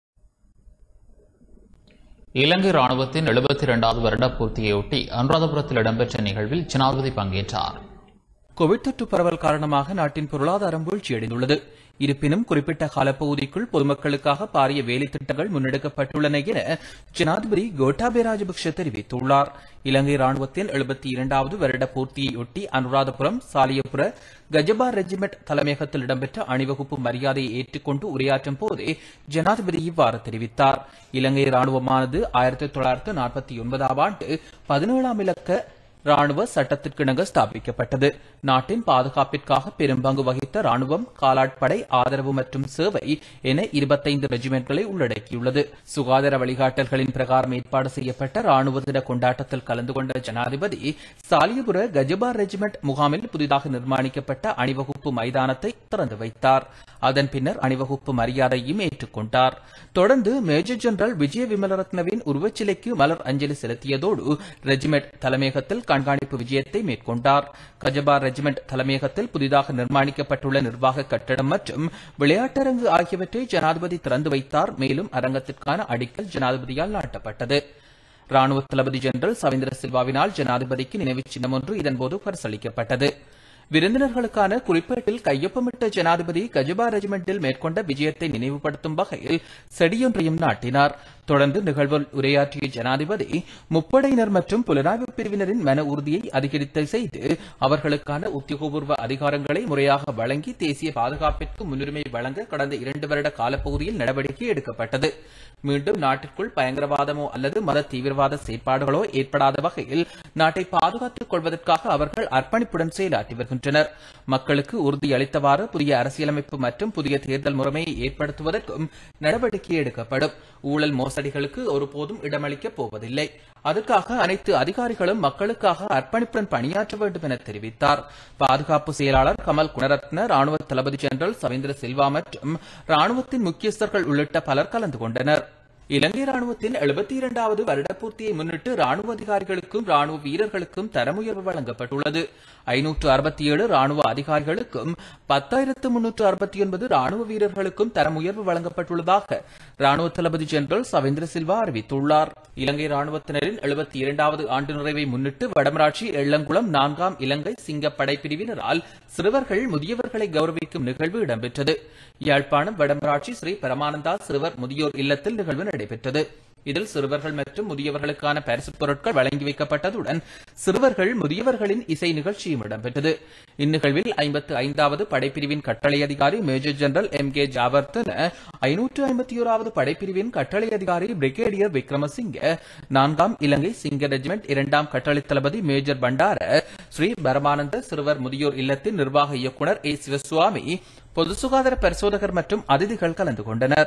இலங்கை ராணுவத்தின் எழுபத்தி இரண்டாவது வருட பூர்த்தியையொட்டி அனுராதபுரத்தில் இடம்பெற்ற நிகழ்வில் ஜனாதிபதி பங்கேற்றார் கோவிட் தொற்று பரவல் காரணமாக நாட்டின் பொருளாதாரம் வீழ்ச்சியடைந்துள்ளது இருப்பினும் குறிப்பிட்ட காலப்பகுதிக்குள் பொதுமக்களுக்காக பாரிய வேலை திட்டங்கள் முன்னெடுக்கப்பட்டுள்ளன என ஜனாதிபதி கோட்டாபே ராஜபக்ஷ தெரிவித்துள்ளார் இலங்கை ராணுவத்தின் எழுபத்தி இரண்டாவது வருட பூர்த்தியையொட்டி அனுராதபுரம் சாலியபுர கஜபார் ரெஜிமெண்ட் தலைமையகத்தில் இடம்பெற்ற அணிவகுப்பு மரியாதையை ஏற்றுக்கொண்டு உரையாற்றும் போதே ஜனாதிபதி இவ்வாறு தெரிவித்தார் இலங்கை ராணுவமானது ஆயிரத்தி தொள்ளாயிரத்து நாற்பத்தி ஒன்பதாம் ஆண்டு பதினேழாம் இலக்க ராணுவ சட்டத்திற்கிணங்க ஸ்தாபிக்கப்பட்டது நாட்டின் பாதுகாப்பிற்காக பெரும்பங்கு வகித்த ராணுவம் காலாட்படை ஆதரவு மற்றும் சேவை என இருபத்தைந்து ரெஜிமெண்ட்களை உள்ளடக்கியுள்ளது சுகாதார வழிகாட்டல்களின் பிரகாரம் ஏற்பாடு செய்யப்பட்ட ராணுவ தின கொண்டாட்டத்தில் கலந்து கொண்ட ஜனாதிபதி சாலியபுர கஜபார் ரெஜிமெண்ட் முகாமில் புதிதாக நிர்மாணிக்கப்பட்ட அணிவகுப்பு மைதானத்தை திறந்து வைத்தார் அதன் பின்னர் அணிவகுப்பு மரியாதையும் ஏற்றுக்கொண்டார் தொடர்ந்து மேஜர் ஜெனரல் விஜய விமலரத்னவின் உருவச்சிலைக்கு மலர் அஞ்சலி செலுத்தியதோடு ரெஜிமெண்ட் தலைமையகத்தில் கண்காணிப்பு விஜயத்தை மேற்கொண்டார் கஜபார் ரெஜிமெண்ட் தலைமையகத்தில் புதிதாக நிர்மாணிக்கப்பட்டுள்ள நிர்வாக கட்டடம் மற்றும் விளையாட்டரங்கு ஆகியவற்றை ஜனாதிபதி திறந்து வைத்தார் மேலும் அரங்கத்திற்கான அடிக்கல் ஜனாதிபதியால் நாட்டப்பட்டது ராணுவ தளபதி ஜெனரல் சவீந்திர சில்வாவினால் ஜனாதிபதிக்கு நினைவுச் சின்னம் ஒன்று இதன்போது பரிசளிக்கப்பட்டது விருந்தினர்களுக்கான குறிப்பேட்டில் கையொப்பமிட்ட ஜனாதிபதி கஜபா ரெஜிமெண்டில் மேற்கொண்ட விஜயத்தை நினைவுபடுத்தும் வகையில் செடியொன்றையும் நாட்டினார் தொடர்ந்து நிகழ்வில் உரையாற்றிய ஜனாதிபதி முப்படையினர் மற்றும் புலனாய்வு பிரிவினரின் மன உறுதியை அதிகரித்த செய்து அவர்களுக்கான உத்தியோகபூர்வ அதிகாரங்களை முறையாக வழங்கி தேசிய பாதுகாப்பிற்கு முன்னுரிமை வழங்க கடந்த இரண்டு வருட காலப்பகுதியில் நடவடிக்கை எடுக்கப்பட்டது மீண்டும் நாட்டிற்குள் பயங்கரவாதமோ அல்லது மத தீவிரவாத செயற்பாடுகளோ ஏற்படாத வகையில் நாட்டை பாதுகாத்துக் கொள்வதற்காக அவர்கள் அர்ப்பணிப்புடன் செயலாற்றி வருகின்றனர் மக்களுக்கு உறுதியளித்தவாறு புதிய அரசியலமைப்பு மற்றும் புதிய தேர்தல் முறைமையை ஏற்படுத்துவதற்கும் நடவடிக்கை எடுக்கப்படும் ஊழல் மோசடிகளுக்கு ஒருபோதும் இடமளிக்கப் போவதில்லை அதற்காக அனைத்து அதிகாரிகளும் மக்களுக்காக அர்ப்பணிப்புடன் பணியாற்ற வேண்டும் என தெரிவித்தார் பாதுகாப்பு செயலாளர் கமல் குணரத்ன ராணுவ தளபதி ஜெனரல் சவீந்திர சில்வா மற்றும் ராணுவத்தின் முக்கியஸ்தர்கள் உள்ளிட்ட பலர் கலந்து கொண்டனர் இலங்கை ராணுவத்தின் எழுபத்தி இரண்டாவது வருடப்பூர்த்தியை முன்னிட்டு ராணுவ அதிகாரிகளுக்கும் ராணுவ வீரர்களுக்கும் தரமுயர்வு வழங்கப்பட்டுள்ளது ஐநூற்று அறுபத்தி ஏழு ராணுவ அதிகாரிகளுக்கும் பத்தாயிரத்து முன்னூற்று அறுபத்தி ஒன்பது ராணுவ வீரர்களுக்கும் தரமுயர்வு வழங்கப்பட்டுள்ளதாக ராணுவ தளபதி ஜெனரல் சவேந்திர சில்வா அறிவித்துள்ளார் இலங்கை ராணுவத்தினரின் எழுபத்தி இரண்டாவது ஆண்டு நிறைவை முன்னிட்டு வடமராட்சி எள்ளங்குளம் நான்காம் இலங்கை சிங்க படைப்பிரிவினரால் சிறுவர்கள் முதியவர்களை கௌரவிக்கும் நிகழ்வு இடம்பெற்றது யாழ்ப்பாணம் வடமராட்சி ஸ்ரீ பரமானந்தா சிறுவர் முதியோர் இல்லத்தில் நிகழ்வு நடைபெற்றது இதில் சிறுவர்கள் மற்றும் முதியவர்களுக்கான பரிசுப் பொருட்கள் வழங்கி வைக்கப்பட்டதுடன் சிறுவர்கள் முதியவர்களின் இசை நிகழ்ச்சியும் இடம்பெற்றது இந்நிகழ்வில் ஐம்பத்து ஐந்தாவது படைப்பிரிவின் கட்டளை அதிகாரி major general M K Jayawardena ஐநூற்று ஐம்பத்தி ஓராவது படைப்பிரிவின் கட்டளை அதிகாரி பிரிகேடியர் விக்ரமசிங்க நான்காம் இலங்கை சிங்க ரெஜிமெண்ட் இரண்டாம் கட்டளை தளபதி மேஜர் பண்டார ஸ்ரீ பரமானந்த சிறுவர் முதியோர் இல்லத்தின் நிர்வாக இயக்குநர் ஏ சிவசுவாமி பொது சுகாதார பரிசோதகர் மற்றும் அதிதிகள் கலந்து கொண்டனர்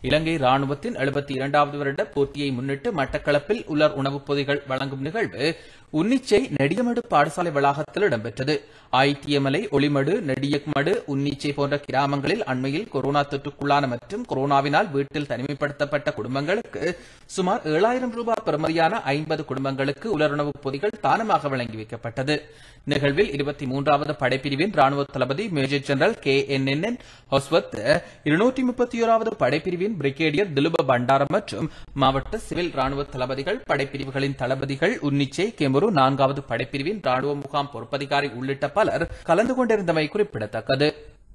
இலங்கை ராணுவத்தின் எழுபத்தி இரண்டாவது வருட பூர்த்தியை முன்னிட்டு மட்டக்களப்பில் உலர் உணவுப் பொதிகள் வழங்கும் நிகழ்வு உன்னிச்சை நெடியமடு பாடசாலை வளாகத்தில் இடம்பெற்றது ஆயித்தியமலை ஒளிமடு நெடியமடு உன்னிச்சை போன்ற கிராமங்களில் அண்மையில் கொரோனா தொற்றுக்குள்ளான மற்றும் கொரோனாவினால் வீட்டில் தனிமைப்படுத்தப்பட்ட குடும்பங்களுக்கு சுமார் ஏழாயிரம் ரூபாய் பெறுமதியான ஐம்பது குடும்பங்களுக்கு உலருணவுப் பொதிகள் தானமாக வழங்கி வைக்கப்பட்டது நிகழ்வில் இருபத்தி மூன்றாவது படைப்பிரிவின் ராணுவ தளபதி major general K N N N Hoswath இருநூற்றி முப்பத்தி ஓராவது படைப்பிரிவின் பிரிகேடியர் திலுப பண்டாரம் மற்றும் மாவட்ட சிவில் ராணுவ தளபதிகள் படைப்பிரிவுகளின் தளபதிகள் உன்னிச்சை கெமுரு நான்காவது படைப்பிரிவின் ராணுவ முகாம் பொறுப்பதிகாரி உள்ளிட்ட பலர் கலந்து கொண்டிருந்தமை குறிப்பிடத்தக்கது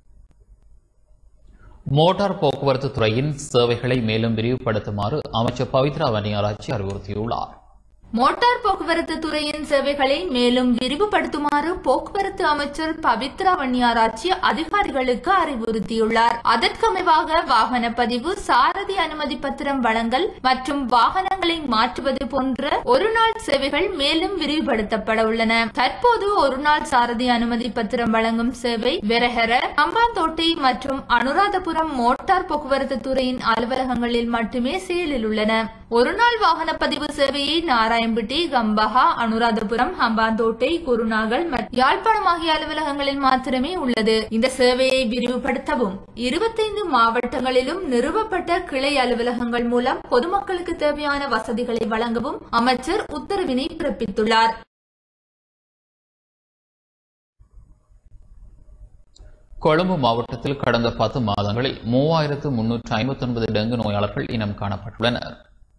மோட்டார் போக்குவரத்து துறையின் சேவைகளை மேலும் விரிவுபடுத்துமாறு அமைச்சர் பவித்ரா வன்னியாராய்ச்சி அறிவுறுத்தியுள்ளார் மோட்டார் போக்குவரத்து துறையின் சேவைகளை மேலும் விரிவுபடுத்துமாறு போக்குவரத்து அமைச்சர் பவித்ரா வன்னியாராச்சி அதிகாரிகளுக்கு அறிவுறுத்தியுள்ளார் அதற்கமைவாக வாகன பதிவு சாரதி அனுமதி பத்திரம் வழங்கல் மற்றும் வாகனங்களை மாற்றுவது போன்ற ஒரு நாள் சேவைகள் மேலும் விரிவுபடுத்தப்பட உள்ளன தற்போது ஒரு நாள் சாரதி அனுமதி பத்திரம் வழங்கும் சேவை வெரஹர அம்பாந்தோட்டை மற்றும் அனுராதபுரம் மோட்டார் போக்குவரத்து துறையின் அலுவலகங்களில் மட்டுமே செயலில் உள்ளன ஒரு நாள் வாகன பதிவு சேவையை நாராயம்பட்டி கம்பஹா அனுராதபுரம் ஹம்பாந்தோட்டை குருநாகல் மற்றும் யாழ்ப்பாணம் ஆகிய அலுவலகங்களில் மாத்திரமே உள்ளது இந்த சேவையை விரிவுபடுத்தவும் இருபத்தைந்து மாவட்டங்களிலும் நிறுவப்பட்ட கிளை அலுவலகங்கள் மூலம் பொதுமக்களுக்கு தேவையான வசதிகளை வழங்கவும் அமைச்சர் உத்தரவினை பிறப்பித்துள்ளார் கொழும்பு மாவட்டத்தில் கடந்த பத்து மாதங்களில் மூவாயிரத்து முன்னூற்று ஐம்பத்தி ஒன்பது டெங்கு நோயாளர்கள் இனம் காணப்பட்டுள்ளனர்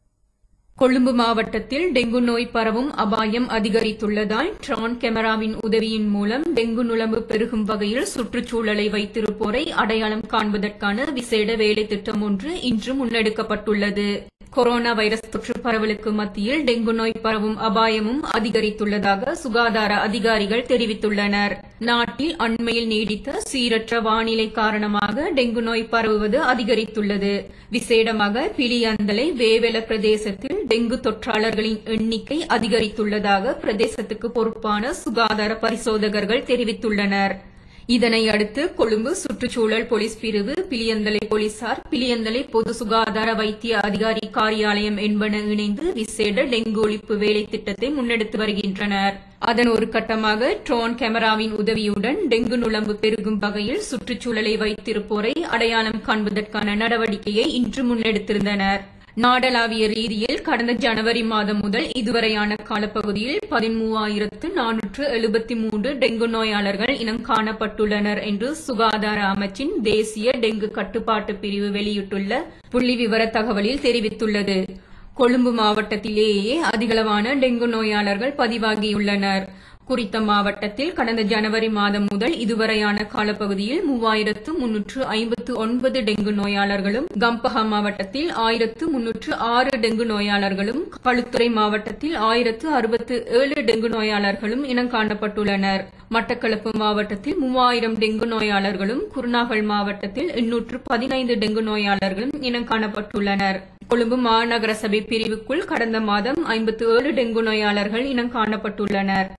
கொழும்பு மாவட்டத்தில் டெங்கு நோய் பரவும் அபாயம் அதிகரித்துள்ளதால் ட்ரான் கேமராவின் உதவியின் மூலம் டெங்கு நுழம்பு பெருகும் வகையில் சுற்றுச்சூழலை வைத்திருப்போரை அடையாளம் காண்பதற்கான விசேட வேலை திட்டம் ஒன்று இன்று முன்னெடுக்கப்பட்டுள்ளது கொரோனா வைரஸ் தொற்று பரவலுக்கு மத்தியில் டெங்கு நோய் பரவும் அபாயமும் அதிகரித்துள்ளதாக சுகாதார அதிகாரிகள் தெரிவித்துள்ளனர் நாட்டில் அண்மையில் நீடித்த சீரற்ற வானிலை காரணமாக டெங்கு நோய் பரவுவது அதிகரித்துள்ளது விசேடமாக பிலியந்தலை வேவெல பிரதேசத்தில் டெங்கு தொற்றாளர்களின் எண்ணிக்கை அதிகரித்துள்ளதாக பிரதேசத்துக்கு பொறுப்பான சுகாதார பரிசோதகர்கள் தெரிவித்துள்ளனர் இதனை அடுத்து கொழும்பு சுற்றுச்சூழல் போலீஸ் பிரிவு பிலியந்தலை போலீசார் பிலியந்தலை பொது சுகாதார வைத்திய அதிகாரி காரியாலயம் என்பன இணைந்து விசேட டெங்கு ஒழிப்பு வேலை திட்டத்தை முன்னெடுத்து வருகின்றனர் அதன் ஒரு கட்டமாக ட்ரோன் கேமராவின் உதவியுடன் டெங்கு நுழம்பு பெருகும் வகையில் சுற்றுச்சூழலை வைத்திருப்போரை அடையாளம் காண்பதற்கான நடவடிக்கையை இன்று முன்னெடுத்திருந்தனர் நாடளாவிய ரீதியில் கடந்த ஜனவரி மாதம் முதல் இதுவரையான காலப்பகுதியில் பதிமூவாயிரத்து நானூற்று எழுபத்தி மூன்று டெங்கு நோயாளர்கள் இனம் காணப்பட்டுள்ளனர் என்று சுகாதார அமைச்சின் தேசிய டெங்கு கட்டுப்பாட்டு பிரிவு வெளியிட்டுள்ள புள்ளி விவர தகவலில் தெரிவித்துள்ளது கொழும்பு மாவட்டத்திலேயே அதிகளவான டெங்கு நோயாளர்கள் பதிவாகியுள்ளனர் குறித்த மாவட்டத்தில் கடந்த ஜனவரி மாதம் முதல் இதுவரையான காலப்பகுதியில் மூவாயிரத்து முன்னூற்று ஐம்பத்து ஒன்பது டெங்கு நோயாளர்களும் கம்பஹா மாவட்டத்தில் ஆயிரத்து முன்னூற்று ஆறு டெங்கு நோயாளர்களும் களுத்துறை மாவட்டத்தில் ஆயிரத்து அறுபத்து ஏழு டெங்கு நோயாளர்களும் இனம் காணப்பட்டுள்ளனர் மட்டக்களப்பு மாவட்டத்தில் மூவாயிரம் டெங்கு நோயாளர்களும் குருநாகல் மாவட்டத்தில் எண்ணூற்று பதினைந்து டெங்கு நோயாளர்களும் இனம் காணப்பட்டுள்ளனர் கொழும்பு மாநகர சபை பிரிவுக்குள் கடந்த மாதம் ஐம்பத்து ஏழு டெங்கு நோயாளர்கள் இனம் காணப்பட்டுள்ளனர்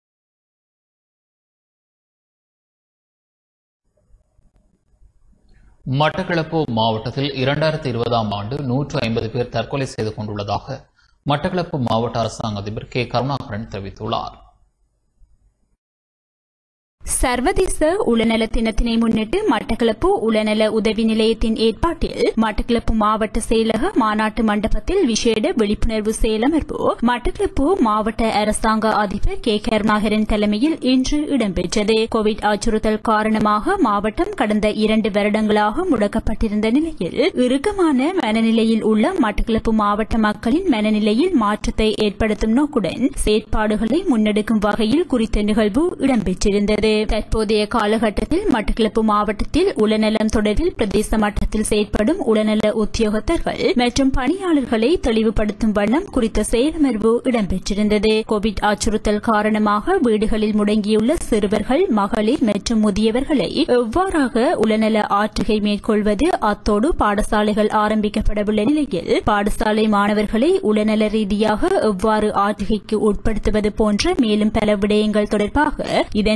மட்டக்களப்பு மாவட்டத்தில் இரண்டாயிரத்தி இருபதாம் ஆண்டு நூற்று ஐம்பது பேர் தற்கொலை செய்து கொண்டுள்ளதாக மட்டக்களப்பு மாவட்ட அரசாங்க அதிபர் கே கருணாகரன் தெரிவித்துள்ளார் சர்வதேச உளநல தினத்தினை முன்னிட்டு மட்டக்களப்பு உளநல உதவி நிலையத்தின் ஏற்பாட்டில் மட்டக்களப்பு மாவட்ட செயலக மாநாட்டு மண்டபத்தில் விசேட விழிப்புணர்வு செயலமர்வு மட்டக்களப்பு மாவட்ட அரசாங்க அதிபர் கே கருணாகரன் தலைமையில் இன்று இடம்பெற்றது கோவிட் அச்சுறுத்தல் காரணமாக மாவட்டம் கடந்த இரண்டு வருடங்களாக முடக்கப்பட்டிருந்த நிலையில் இறுக்கமான மனநிலையில் உள்ள மட்டக்களப்பு மாவட்ட மக்களின் மனநிலையில் மாற்றத்தை ஏற்படுத்தும் நோக்குடன் செயற்பாடுகளை முன்னெடுக்கும் வகையில் குறித்த நிகழ்வு இடம்பெற்றிருந்தது தற்போதைய காலகட்டத்தில் மட்டக்களப்பு மாவட்டத்தில் உளநலம் தொடர்பில் பிரதேச மட்டத்தில் செயற்படும் உளநல உத்தியோகத்தர்கள் மற்றும் பணியாளர்களை தெளிவுபடுத்தும் வண்ணம் குறித்த செயலமர்வு இடம்பெற்றிருந்தது கோவிட் அச்சுறுத்தல் காரணமாக வீடுகளில் முடங்கியுள்ள சிறுவர்கள் மகளிர் மற்றும் முதியவர்களை எவ்வாறாக உளநல ஆற்றுகை மேற்கொள்வது அத்தோடு பாடசாலைகள் ஆரம்பிக்கப்படவுள்ள நிலையில் பாடசாலை மாணவர்களை உளநல ரீதியாக எவ்வாறு ஆற்றுகைக்கு உட்படுத்துவது போன்ற மேலும் பல விடயங்கள் தொடர்பாக இதன்போது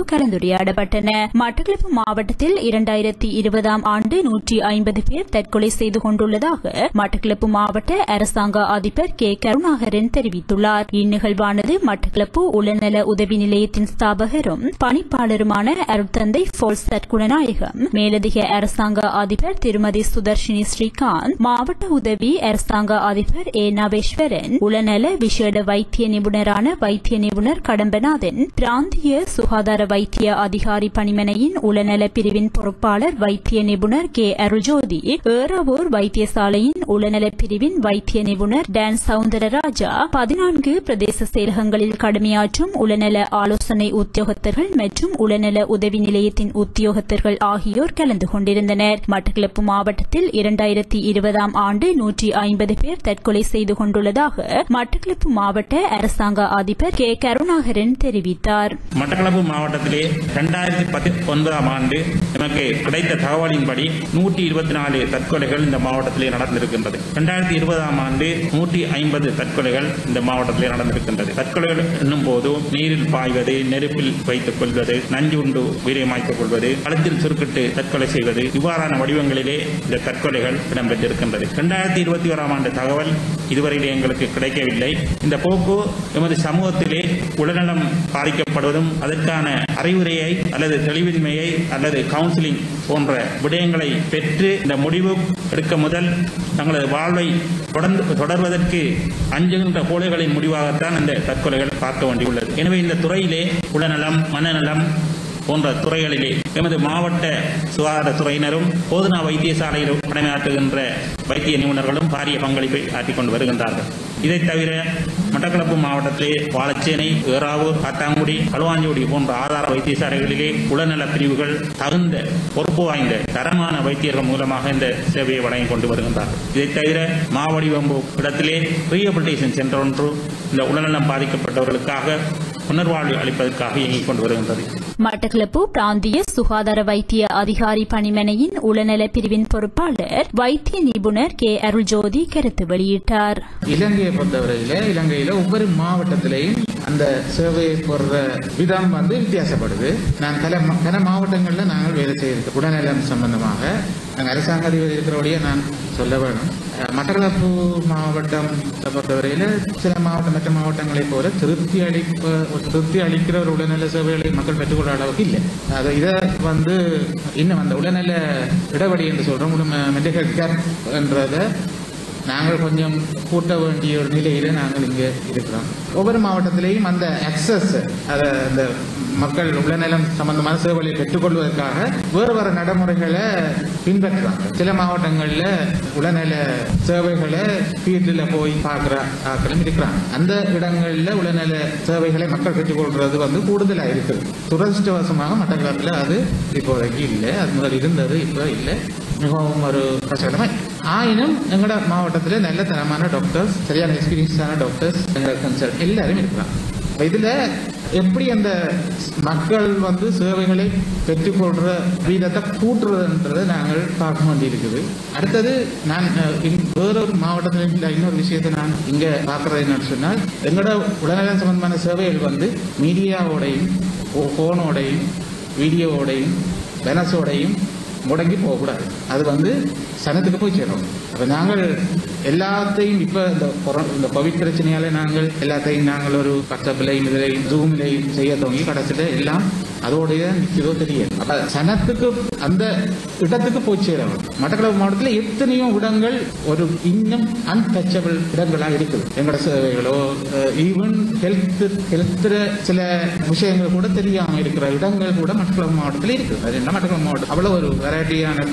கலந்துரையாடப்பட்டன மட்டக்களப்பு மாவட்டத்தில் இரண்டாயிரத்தி இருபதாம் ஆண்டு நூற்றி ஐம்பது பேர் தற்கொலை செய்து கொண்டுள்ளதாக மட்டக்களப்பு மாவட்ட அரசாங்க அதிபர் கே கருணாகரன் தெரிவித்துள்ளார் இந்நிகழ்வானது மட்டக்களப்பு உளநல உதவி நிலையத்தின் ஸ்தாபகரும் பணிப்பாளருமான அருட்தந்தை போல் சத்குணநாயகம் மேலதிக அரசாங்க அதிபர் திருமதி சுதர்ஷினி ஸ்ரீகாந்த் மாவட்ட உதவி அரசாங்க அதிபர் ஏ நவேஸ்வரன் உளநல விசேட வைத்திய நிபுணரான வைத்திய நிபுணர் கடம்பநாதன் பிராந்திய சுகாதார வைத்திய அதிகாரி பணிமனையின் உளநல பிரிவின் பொறுப்பாளர் வைத்திய நிபுணர் கே அருஜோதி ஏறாவூர் வைத்தியசாலையின் உளநல பிரிவின் வைத்திய நிபுணர் டான் சவுந்தரராஜா பதினான்கு பிரதேச செயலகங்களில் கடமையாற்றும் உளநல ஆலோசனை உத்தியோகத்தர்கள் மற்றும் உளநல உதவி நிலையத்தின் உத்தியோகத்தர்கள் ஆகியோர் கலந்து கொண்டிருந்தனர் மட்டக்களப்பு மாவட்டத்தில் இரண்டாயிரத்தி இருபதாம் ஆண்டு நூற்றி ஐம்பது பேர் தற்கொலை செய்து கொண்டுள்ளதாக மட்டக்களப்பு மாவட்ட அரசாங்க அதிபர் கே கருணாகரன் தெரிவித்தார் மட்டக்களப்பு மாவட்டத்திலே இரண்டாயிரத்தி பத்து ஒன்பதாம் ஆண்டு எனக்கு கிடைத்த தகவலின்படி நூற்றி இருபத்தி நாலு தற்கொலைகள் இந்த மாவட்டத்திலே நடந்திருக்கின்றது இரண்டாயிரத்தி இருபதாம் ஆண்டு நூற்றி ஐம்பது தற்கொலைகள் இந்த மாவட்டத்திலே நடந்திருக்கின்றது தற்கொலைகள் என்னும் போது நீரில் பாய்வது நெருப்பில் வைத்துக் கொள்வது நஞ்சுண்டு வீரியமாய்த்துக் கொள்வது களத்தில் சுருக்கிட்டு தற்கொலை செய்வது இவ்வாறான வடிவங்களிலே இந்த தற்கொலைகள் இடம்பெற்றிருக்கின்றது இரண்டாயிரத்தி இருபத்தி ஓராம் ஆண்டு தகவல் இதுவரையிலே எங்களுக்கு கிடைக்கவில்லை இந்த போக்கு எமது சமூகத்திலே உடல்நலம் பாதிக்கப்படுவதும் அதற்கான அறிவுரையை அல்லது தெளிவின்மையை அல்லது கவுன்சிலிங் போன்ற விடயங்களை பெற்று இந்த முடிவு எடுக்க முதல் தங்களது வாழ்வை தொடர்ந்து தொடர்வதற்கு அஞ்சுகின்ற கோழைகளின் முடிவாகத்தான் இந்த தற்கொலைகள் பார்க்க வேண்டியுள்ளது எனவே இந்த துறையிலே உடல்நலம் மனநலம் போன்ற துறைகளிலே எமது மாவட்ட சுகாதாரத்துறையினரும் போதனா வைத்தியசாலையில் பணியாற்றுகின்ற வைத்திய நிபுணர்களும் பாரிய பங்களிப்பை ஆற்றிக் கொண்டு வருகின்றார்கள் இதைத் தவிர மட்டக்களப்பு மாவட்டத்திலே வாழச்சேனை ஏறாவூர் காட்டாங்குடி களுவாஞ்சோடி போன்ற ஆதார வைத்தியசாலைகளிலே உடல்நல பிரிவுகள் தகுந்த பொறுப்பு வாய்ந்த தரமான வைத்தியர்கள் மூலமாக இந்த சேவையை வழங்கிக் கொண்டு வருகின்றார்கள் இதைத் தவிர மாவடிவம்பு இடத்திலே ரீஹபிலிட்டேஷன் சென்டர் ஒன்று இந்த உடல்நலம் பாதிக்கப்பட்டவர்களுக்காக புனர்வாழ்வு அளிப்பதற்காக இயங்கிக் கொண்டு வருகின்றது மட்டக்களப்பு பிராந்திய சுகாதார வைத்திய அதிகாரி பணிமனையின் உளநல பிரிவின் பொறுப்பாளர் வைத்திய நிபுணர் கே அருள்ஜோதி கருத்து வெளியிட்டார் இலங்கையை பொறுத்தவரையில இலங்கையில ஒவ்வொரு மாவட்டத்திலையும் அந்த சேவையை போடுற விதம் வந்து வித்தியாசப்படுது நான் பல ம- பல மாவட்டங்கள்ல நாங்கள் வேலை செய்திருக்கோம் உடல்நலம் சம்பந்தமாக நாங்கள் அரசாங்க அதிபர் இருக்கிறபடியே நான் சொல்ல வேணும் அஹ், மட்டக்களப்பு மாவட்டம் பொறுத்தவரையில சில மாவட்டம் மற்ற மாவட்டங்களைப் போல திருப்தி அளிப்ப திருப்தி அளிக்கிற ஒரு உடல்நல சேவைகளை மக்கள் பெற்றுக்கொள்ள அளவுக்கு இல்லை அது இதை வந்து இன்னும் அந்த உடல்நல இடைவெளி என்று சொல்றோம் மெடிக்கல் கேப் என்றதை நாங்கள் கொஞ்சம் கூட்ட வேண்டிய ஒரு நிலையில நாங்கள் இங்க இருக்கிறோம் ஒவ்வொரு மாவட்டத்திலேயும் அந்த அக்சஸ் அதை அந்த மக்கள் உடல்நலம் சம்பந்தமான சேவைகளை பெற்றுக்கொள்வதற்காக வேறு வேறு நடைமுறைகளை பின்பற்றுறாங்க சில மாவட்டங்கள்ல உடல்நல சேவைகளை ஃபீல்டில் போய் பார்க்குற ஆட்களும் இருக்கிறாங்க அந்த இடங்கள்ல உடல்நல சேவைகளை மக்கள் பெற்றுக்கொள்றது வந்து கூடுதலாக இருக்குது துரதிருஷ்டவசமாக மட்டக்களப்பில் அது இப்போதைக்கு இல்லை அது முதல் இருந்தது இப்போ இல்லை மிகவும் ஒரு கஷ்டமா ஆயினும் எங்களோட மாவட்டத்தில் நல்ல தரமான டாக்டர்ஸ் சரியான எக்ஸ்பீரியன்ஸான டாக்டர்ஸ் எங்களோட கன்சல்ட் எல்லாரும் இருக்கிறாங்க இதுல எப்படி அந்த மக்கள் வந்து சேவைகளை பெற்றுக்கொள்ற வீதத்தை கூட்டுறதுன்றதை நாங்கள் பார்க்க வேண்டியிருக்குது அடுத்தது நான் அஹ், இன் வேறொரு மாவட்டத்தில் உள்ள இன்னொரு விஷயத்தை நான் இங்க பார்க்கறது என்னன்னு சொன்னால் எங்களோட உடல்நலம் சம்பந்தமான சேவைகள் வந்து மீடியாவோடையும் போனோடையும் வீடியோவோடையும் பெனஸோடையும் முடங்கி போகக்கூடாது அது வந்து சனத்துக்கு போய் சேரும் அப்ப நாங்கள் எல்லாத்தையும் இப்ப இந்த கொரோனா இந்த கோவிட் பிரச்சனையால நாங்கள் எல்லாத்தையும் நாங்கள் ஒரு வாட்ஸ்அப்லையும் இதுலையும் ஜூம்லையும் செய்ய துவங்கி கடைசியில எல்லாம் அதோடைய நிற்கிறதோ தெரியாது அப்ப சனத்துக்கு அந்த இடத்துக்கு போய் சேரணும் மட்டக்களப்பு மாவட்டத்தில் எத்தனையோ இடங்கள் ஒரு இன்னும் அன்டச்சபிள் இடங்களாக இருக்குது எங்களோட சேவைகளோ ஈவன் ஹெல்த் ஹெல்த் சில விஷயங்கள் கூட தெரியாம இருக்கிற இடங்கள் கூட மட்டக்களப்பு மாவட்டத்தில் இருக்குது அது என்ன மட்டக்களப்பு மாவட்டம் அவ்வளவு ஒரு வெரைட்டியான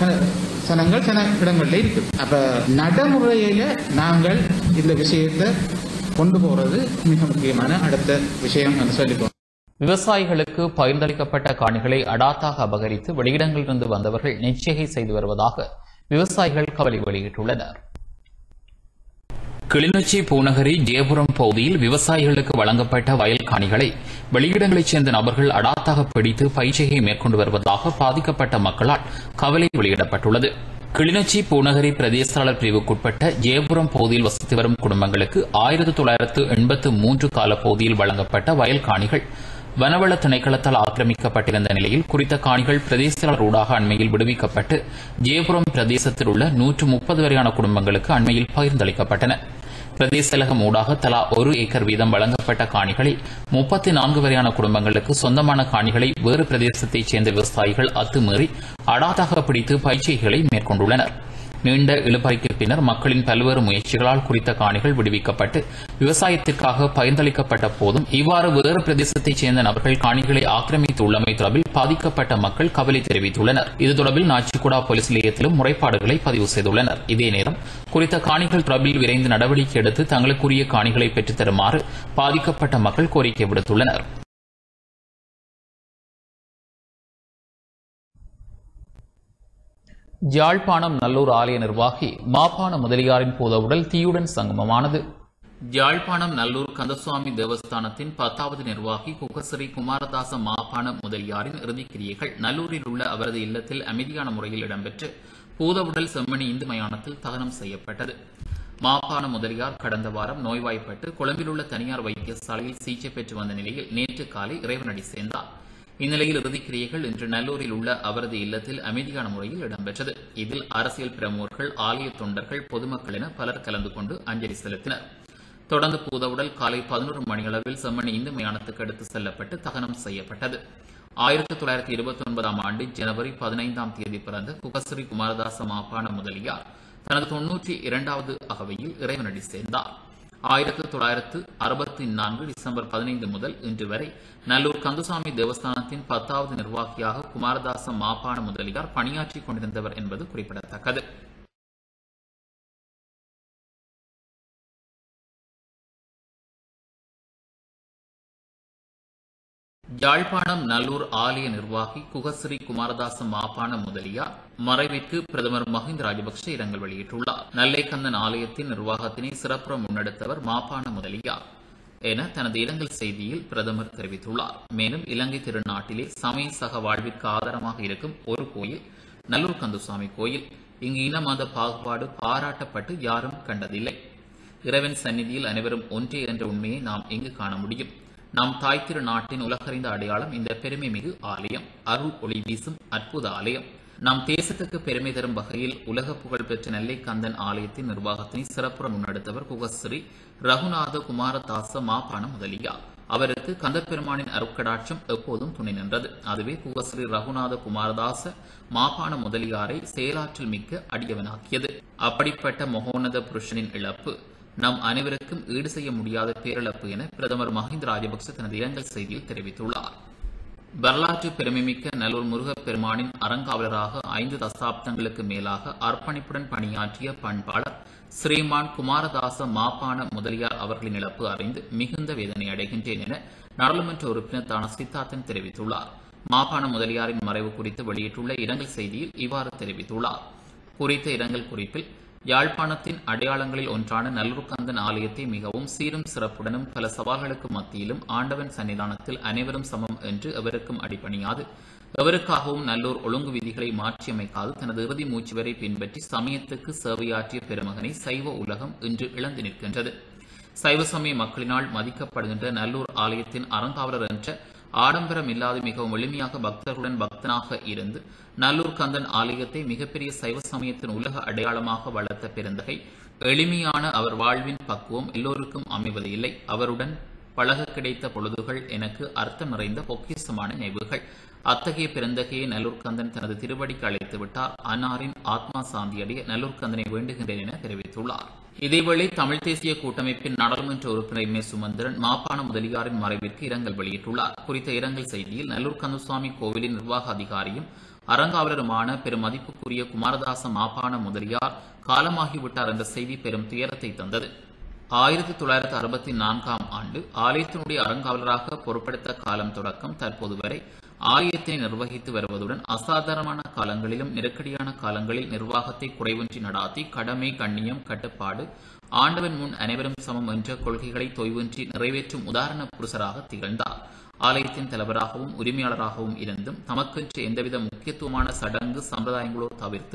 சனங்கள் சில இடங்கள்ல இருக்குது அப்ப நடைமுறையில நாங்கள் இந்த விஷயத்தை கொண்டு போறது மிக முக்கியமான அடுத்த விஷயம் என்று சொல்லிக்கோ விவசாயிகளுக்கு பகிர்ந்தளிக்கப்பட்ட காணிகளை அடாத்தாக அபகரித்து வெளியிடங்களிலிருந்து வந்தவர்கள் நிச்சயை செய்து வருவதாக விவசாயிகள் கவலை வெளியிட்டுள்ளனர் கிளிநொச்சி பூநகரி ஜெயபுரம் பகுதியில் விவசாயிகளுக்கு வழங்கப்பட்ட வயல் காணிகளை வெளியிடங்களைச் சேர்ந்த நபர்கள் அடாத்தாக பிடித்து பயிற்சியை மேற்கொண்டு வருவதாக பாதிக்கப்பட்ட மக்களால் கவலை வெளியிடப்பட்டுள்ளது கிளிநொச்சி பூநகரி பிரதேசாளர் பிரிவுக்குட்பட்ட ஜெயபுரம் பகுதியில் வசித்து வரும் குடும்பங்களுக்கு ஆயிரத்து தொள்ளாயிரத்து எண்பத்து மூன்று கால பகுதியில் வழங்கப்பட்ட வயல் காணிகள் வனவள திணைக்களத்தால் ஆக்கிரமிக்கப்பட்டிருந்த நிலையில் குறித்த காணிகள் பிரதேச செயலர் ஊடாக அண்மையில் விடுவிக்கப்பட்டு ஜெயபுரம் பிரதேசத்தில் உள்ள நூற்று முப்பது வரையான குடும்பங்களுக்கு அண்மையில் பகிர்ந்தளிக்கப்பட்டன பிரதேச செயலகம் ஊடாக தலா ஒரு ஏக்கர் வீதம் வழங்கப்பட்ட காணிகளில் முப்பத்தி நான்கு வரையான குடும்பங்களுக்கு சொந்தமான காணிகளை வேறு பிரதேசத்தைச் சேர்ந்த விவசாயிகள் அத்துமீறி அடாதாக பிடித்து பயிற்சிகளை மேற்கொண்டுள்ளனர் நீண்ட இழுபறிக்கு பின்னர் மக்களின் பல்வேறு முயற்சிகளால் குறித்த காணிகள் விடுவிக்கப்பட்டு விவசாயத்திற்காக பகிர்ந்தளிக்கப்பட்ட போதும் இவ்வாறு வேறு பிரதேசத்தைச் சேர்ந்த நபர்கள் காணிகளை ஆக்கிரமித்துள்ளமை தொடர்பில் பாதிக்கப்பட்ட மக்கள் கவலை தெரிவித்துள்ளனர் இது தொடர்பில் நாச்சிக்குடா போலீஸ் நிலையத்திலும் முறைப்பாடுகளை பதிவு செய்துள்ளனர் இதே நேரம் குறித்த காணிகள் தொடர்பில் விரைந்து நடவடிக்கை எடுத்து தங்களுக்குரிய காணிகளை பெற்றுத் தருமாறு பாதிக்கப்பட்ட மக்கள் கோரிக்கை விடுத்துள்ளனர் யாழ்ப்பாணம் நல்லூர் ஆலய நிர்வாகி மாப்பான முதலியாரின் பூதவுடல் தீயுடன் சங்கமமானது யாழ்ப்பாணம் நல்லூர் கந்தசுவாமி தேவஸ்தானத்தின் பத்தாவது நிர்வாகி குகஸ்ரீ குமாரதாச மாப்பான முதலியாரின் இறுதிக்கிரியைகள் நல்லூரில் உள்ள அவரது இல்லத்தில் அமைதியான முறையில் இடம்பெற்று பூதவுடல் செம்மணி இந்து மயானத்தில் தகனம் செய்யப்பட்டது மாப்பான முதலியார் கடந்த வாரம் நோய்வாய்ப்பட்டு கொழும்பில் உள்ள தனியார் வைத்தியசாலையில் சிகிச்சை பெற்று வந்த நிலையில் நேற்று காலை இறைவனடி சேர்ந்தார் இந்நிலையில் இறுதிக்கிரியைகள் இன்று நல்லூரில் உள்ள அவரது இல்லத்தில் அமைதியான முறையில் இடம்பெற்றது இதில் அரசியல் பிரமுகர்கள் ஆலய தொண்டர்கள் பொதுமக்கள் என பலர் கலந்து கொண்டு அஞ்சலி செலுத்தினர் தொடர்ந்து பூதவுடல் காலை பதினோரு மணியளவில் செம்மணி இந்து மயானத்துக்கு எடுத்து செல்லப்பட்டு தகனம் செய்யப்பட்டது ஆயிரத்தி தொள்ளாயிரத்தி இருபத்தி ஒன்பதாம் ஆண்டு ஜனவரி பதினைந்தாம் தேதி பிறந்த குகஸ்ரீ குமாரதாச மாப்பான முதலியார் தனது தொன்னூற்றி இரண்டாவது அகவையில் இறைவனடி சேர்ந்தார் ஆயிரத்தி தொள்ளாயிரத்து அறுபத்தி நான்கு டிசம்பர் பதினைந்து முதல் இன்று வரை நல்லூர் கந்தசாமி தேவஸ்தானத்தின் பத்தாவது நிர்வாகியாக குமாரதாச மாப்பான முதலியார் பணியாற்றிக் கொண்டிருந்தவர் என்பது குறிப்பிடத்தக்கது யாழ்ப்பாணம் நல்லூர் ஆலய நிர்வாகி குகஸ்ரீ குமாரதாச மாப்பான முதலியார் மறைவிற்கு பிரதமர் மஹிந்த ராஜபக்ஷ இரங்கல் வெளியிட்டுள்ளார் நல்லைக்கந்தன் ஆலயத்தின் நிர்வாகத்தினை சிறப்புற முன்னெடுத்தவர் மாப்பான முதலியார் என தனது இரங்கல் செய்தியில் பிரதமர் தெரிவித்துள்ளார் மேலும் இலங்கை திருநாட்டிலே சமய சக வாழ்விற்கு ஆதாரமாக இருக்கும் ஒரு கோயில் நல்லூர் கந்தசுவாமி கோயில் இங்கு இன மத பாகுபாடு பாராட்டப்பட்டு யாரும் கண்டதில்லை இறைவன் சந்நிதியில் அனைவரும் ஒன்றே என்ற உண்மையை நாம் இங்கு காண முடியும் நம் தாய் திரு நாட்டின் உலகறிந்த அடையாளம் இந்த பெருமை மிகு ஆலயம் அருள் ஒளி வீசும் அற்புத ஆலயம் நம் தேசத்துக்கு பெருமை தரும் வகையில் உலக புகழ் பெற்ற நெல்லை கந்தன் ஆலயத்தின் நிர்வாகத்தினை சிறப்புற முன்னெடுத்தவர் குகஸ்ரீ ரகுநாத குமாரதாச மாபான முதலியா அவருக்கு கந்தப்பெருமானின் அருட்கடாட்சம் எப்போதும் துணை நின்றது அதுவே குகஸ்ரீ ரகுநாத குமாரதாச மாபான முதலியாரை செயலாற்றல் மிக்க அடியவனாக்கியது அப்படிப்பட்ட மகோன்னத புருஷனின் இழப்பு நம் அனைவருக்கும் ஈடு செய்ய முடியாத பேரிழப்பு என பிரதமர் மஹிந்த ராஜபக்ச தனது இரங்கல் செய்தியில் தெரிவித்துள்ளார் வரலாற்று பெருமைமிக்க நல்லூர் முருகப் பெருமானின் அறங்காவலராக ஐந்து தசாப்தங்களுக்கு மேலாக அர்ப்பணிப்புடன் பணியாற்றிய பண்பாளர் ஸ்ரீமான் குமாரதாச மாப்பான முதலியார் அவர்களின் இழப்பு அறிந்து மிகுந்த வேதனை அடைகின்றேன் என நாடாளுமன்ற உறுப்பினர் தான சித்தார்த்தன் தெரிவித்துள்ளார் மாப்பான முதலியாரின் மறைவு குறித்து வெளியிட்டுள்ள இரங்கல் செய்தியில் இவ்வாறு தெரிவித்துள்ளார் குறித்த இரங்கல் குறிப்பில் யாழ்ப்பாணத்தின் அடையாளங்களில் ஒன்றான நல்லூர்கந்தன் ஆலயத்தை மிகவும் சீரும் சிறப்புடனும் பல சவால்களுக்கு மத்தியிலும் ஆண்டவன் சன்னிதானத்தில் அனைவரும் சமம் என்று எவருக்கும் அடிபணியாது எவருக்காகவும் நல்லூர் ஒழுங்கு விதிகளை மாற்றியமைக்காது தனது இறுதி மூச்சு வரை பின்பற்றி சமயத்துக்கு சேவையாற்றிய பெருமகனை சைவ உலகம் இன்று இழந்து நிற்கின்றது சைவ சமய மக்களினால் மதிக்கப்படுகின்ற நல்லூர் ஆலயத்தின் அறங்காவலர் என்ற ஆடம்பரம் இல்லாது மிகவும் எளிமையாக பக்தர்களுடன் பக்தனாக இருந்து நல்லூர் கந்தன் ஆலயத்தை மிகப்பெரிய சைவ சமயத்தின் உலக அடையாளமாக வளர்த்த பெருந்தகை எளிமையான அவர் வாழ்வின் பக்குவம் எல்லோருக்கும் அமைவது இல்லை அவருடன் பழக கிடைத்த பொழுதுகள் எனக்கு அர்த்தம் நிறைந்த பொக்கிசமான நினைவுகள் அத்தகைய பெருந்தகையை நல்லூர் கந்தன் தனது திருவடிக்கு அழைத்து விட்டார் அன்னாரின் ஆத்மா சாந்தியடைய நல்லூர் கந்தனை வேண்டுகின்றேன் என தெரிவித்துள்ளார் இதேவேளை தமிழ் தேசிய கூட்டமைப்பின் நாடாளுமன்ற உறுப்பினர் எம் ஏ சுமந்திரன் மாப்பான முதலியாரின் மறைவிற்கு இரங்கல் வெளியிட்டுள்ளார் குறித்த இரங்கல் செய்தியில் நல்லூர் கந்தசுவாமி கோவிலின் நிர்வாக அதிகாரியும் அறங்காவலருமான பெரும் மதிப்புக்குரிய குமாரதாச மாப்பான முதலியார் காலமாகிவிட்டார் என்ற செய்தி பெரும் துயரத்தை தந்தது ஆயிரத்தி தொள்ளாயிரத்தி அறுபத்தி நான்காம் ஆண்டு ஆலயத்தினுடைய அறங்காவலராக பொறுப்படுத்த காலம் தொடக்கம் தற்போது வரை ஆலயத்தை நிர்வகித்து வருவதுடன் அசாதாரணமான காலங்களிலும் நெருக்கடியான காலங்களில் நிர்வாகத்தை குறைவின்றி நடாத்தி கடமை கண்ணியம் கட்டுப்பாடு ஆண்டவன் முன் அனைவரும் சமம் என்ற கொள்கைகளை தொய்வின்றி நிறைவேற்றும் உதாரண புருஷராக திகழ்ந்தார் ஆலயத்தின் தலைவராகவும் உரிமையாளராகவும் இருந்தும் தமக்கென்று எந்தவித முக்கியத்துவமான சடங்கு சம்பிரதாயங்களோ தவிர்த்து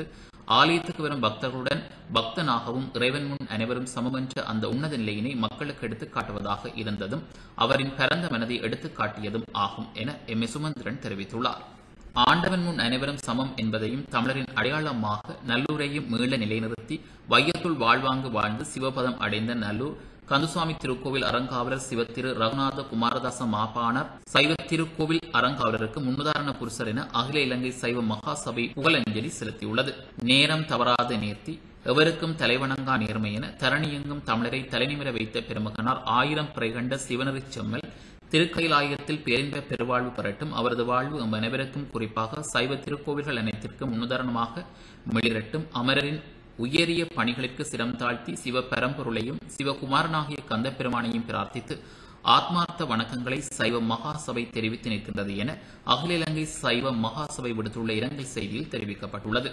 ஆலயத்துக்கு வரும் பக்தர்களுடன் பக்தனாகவும் இறைவன் முன் அனைவரும் சமமென்ற அந்த உன்னத நிலையினை மக்களுக்கு எடுத்துக் காட்டுவதாக இருந்ததும் அவரின் பரந்த மனதை எடுத்துக் காட்டியதும் ஆகும் என எம் ஏ சுமந்திரன் தெரிவித்துள்ளார் ஆண்டவன் முன் அனைவரும் சமம் என்பதையும் தமிழரின் அடையாளமாக நல்லூரையும் மீள நிலைநிறுத்தி வையத்துள் வாழ்வாங்கு வாழ்ந்து சிவபதம் அடைந்த நல்லூர் கந்தசுவாமி திருக்கோவில் அறங்காவலர் சிவத்திரு ரகுநாத குமாரதாச மாப்பாணர் சைவ திருக்கோவில் அறங்காவலருக்கு முன்னுதாரண புருஷர் என அகில இலங்கை சைவ மகாசபை புகழஞ்சலி செலுத்தியுள்ளது நேரம் தவறாத நேர்த்தி எவருக்கும் தலைவணங்கா நேர்மை என தரணியெங்கும் தமிழரை தலைநிமிர வைத்த பெருமகனார் ஆயிரம் பிறைகண்ட சிவனரிச் செம்மல் திருக்கைலாயத்தில் பேரின்ப பெருவாழ்வு பெறட்டும் அவரது வாழ்வு நம் அனைவருக்கும் குறிப்பாக சைவ திருக்கோவில்கள் அனைத்திற்கும் முன்னுதாரணமாக மிளிரட்டும் அமரரின் உயரிய பணிகளுக்கு சிரம் தாழ்த்தி சிவபரம்பொருளையும் சிவகுமாரனாகிய கந்தப்பெருமானையும் பிரார்த்தித்து ஆத்மார்த்த வணக்கங்களை சைவ மகாசபை தெரிவித்து நிற்கின்றது என அகில இலங்கை சைவ மகாசபை விடுத்துள்ள இரங்கல் செய்தியில் தெரிவிக்கப்பட்டுள்ளது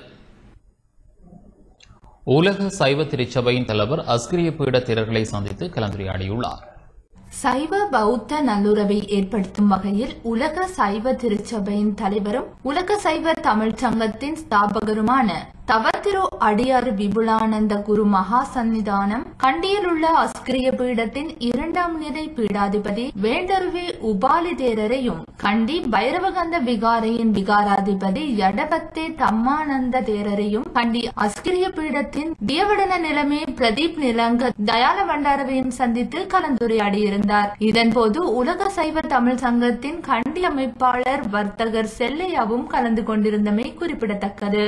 உலக சைவ திருச்சபையின் தலைவர் அஸ்கிரிய பீட தேரர்களை சந்தித்து கலந்துரையாடியுள்ளார் சைவ பௌத்த நல்லுறவை ஏற்படுத்தும் வகையில் உலக சைவ திருச்சபையின் தலைவரும் உலக சைவ தமிழ்ச் சங்கத்தின் ஸ்தாபகருமான தவத்திரு அடியாறு விபுலானந்த குரு மகா சந்நிதானம் கண்டியில் உள்ள அஸ்கிரிய பீடத்தின் இரண்டாம் நிலை பீடாதிபதி வேண்டருவே உபாலி தேரரையும் கண்டி பைரவகந்த விகாரையின் விகாராதிபதி யடபத்தே தம்மானந்த தேரரையும் கண்டி அஸ்கிரிய பீடத்தின் தியவடன நிலைமை பிரதீப் நிலங்க தயால பண்டாரவையும் சந்தித்து கலந்துரையாடியிருந்தார் இதன்போது உலக சைவ தமிழ் சங்கத்தின் கண்டி அமைப்பாளர் வர்த்தகர் செல்லையாவும் கலந்து கொண்டிருந்தமை குறிப்பிடத்தக்கது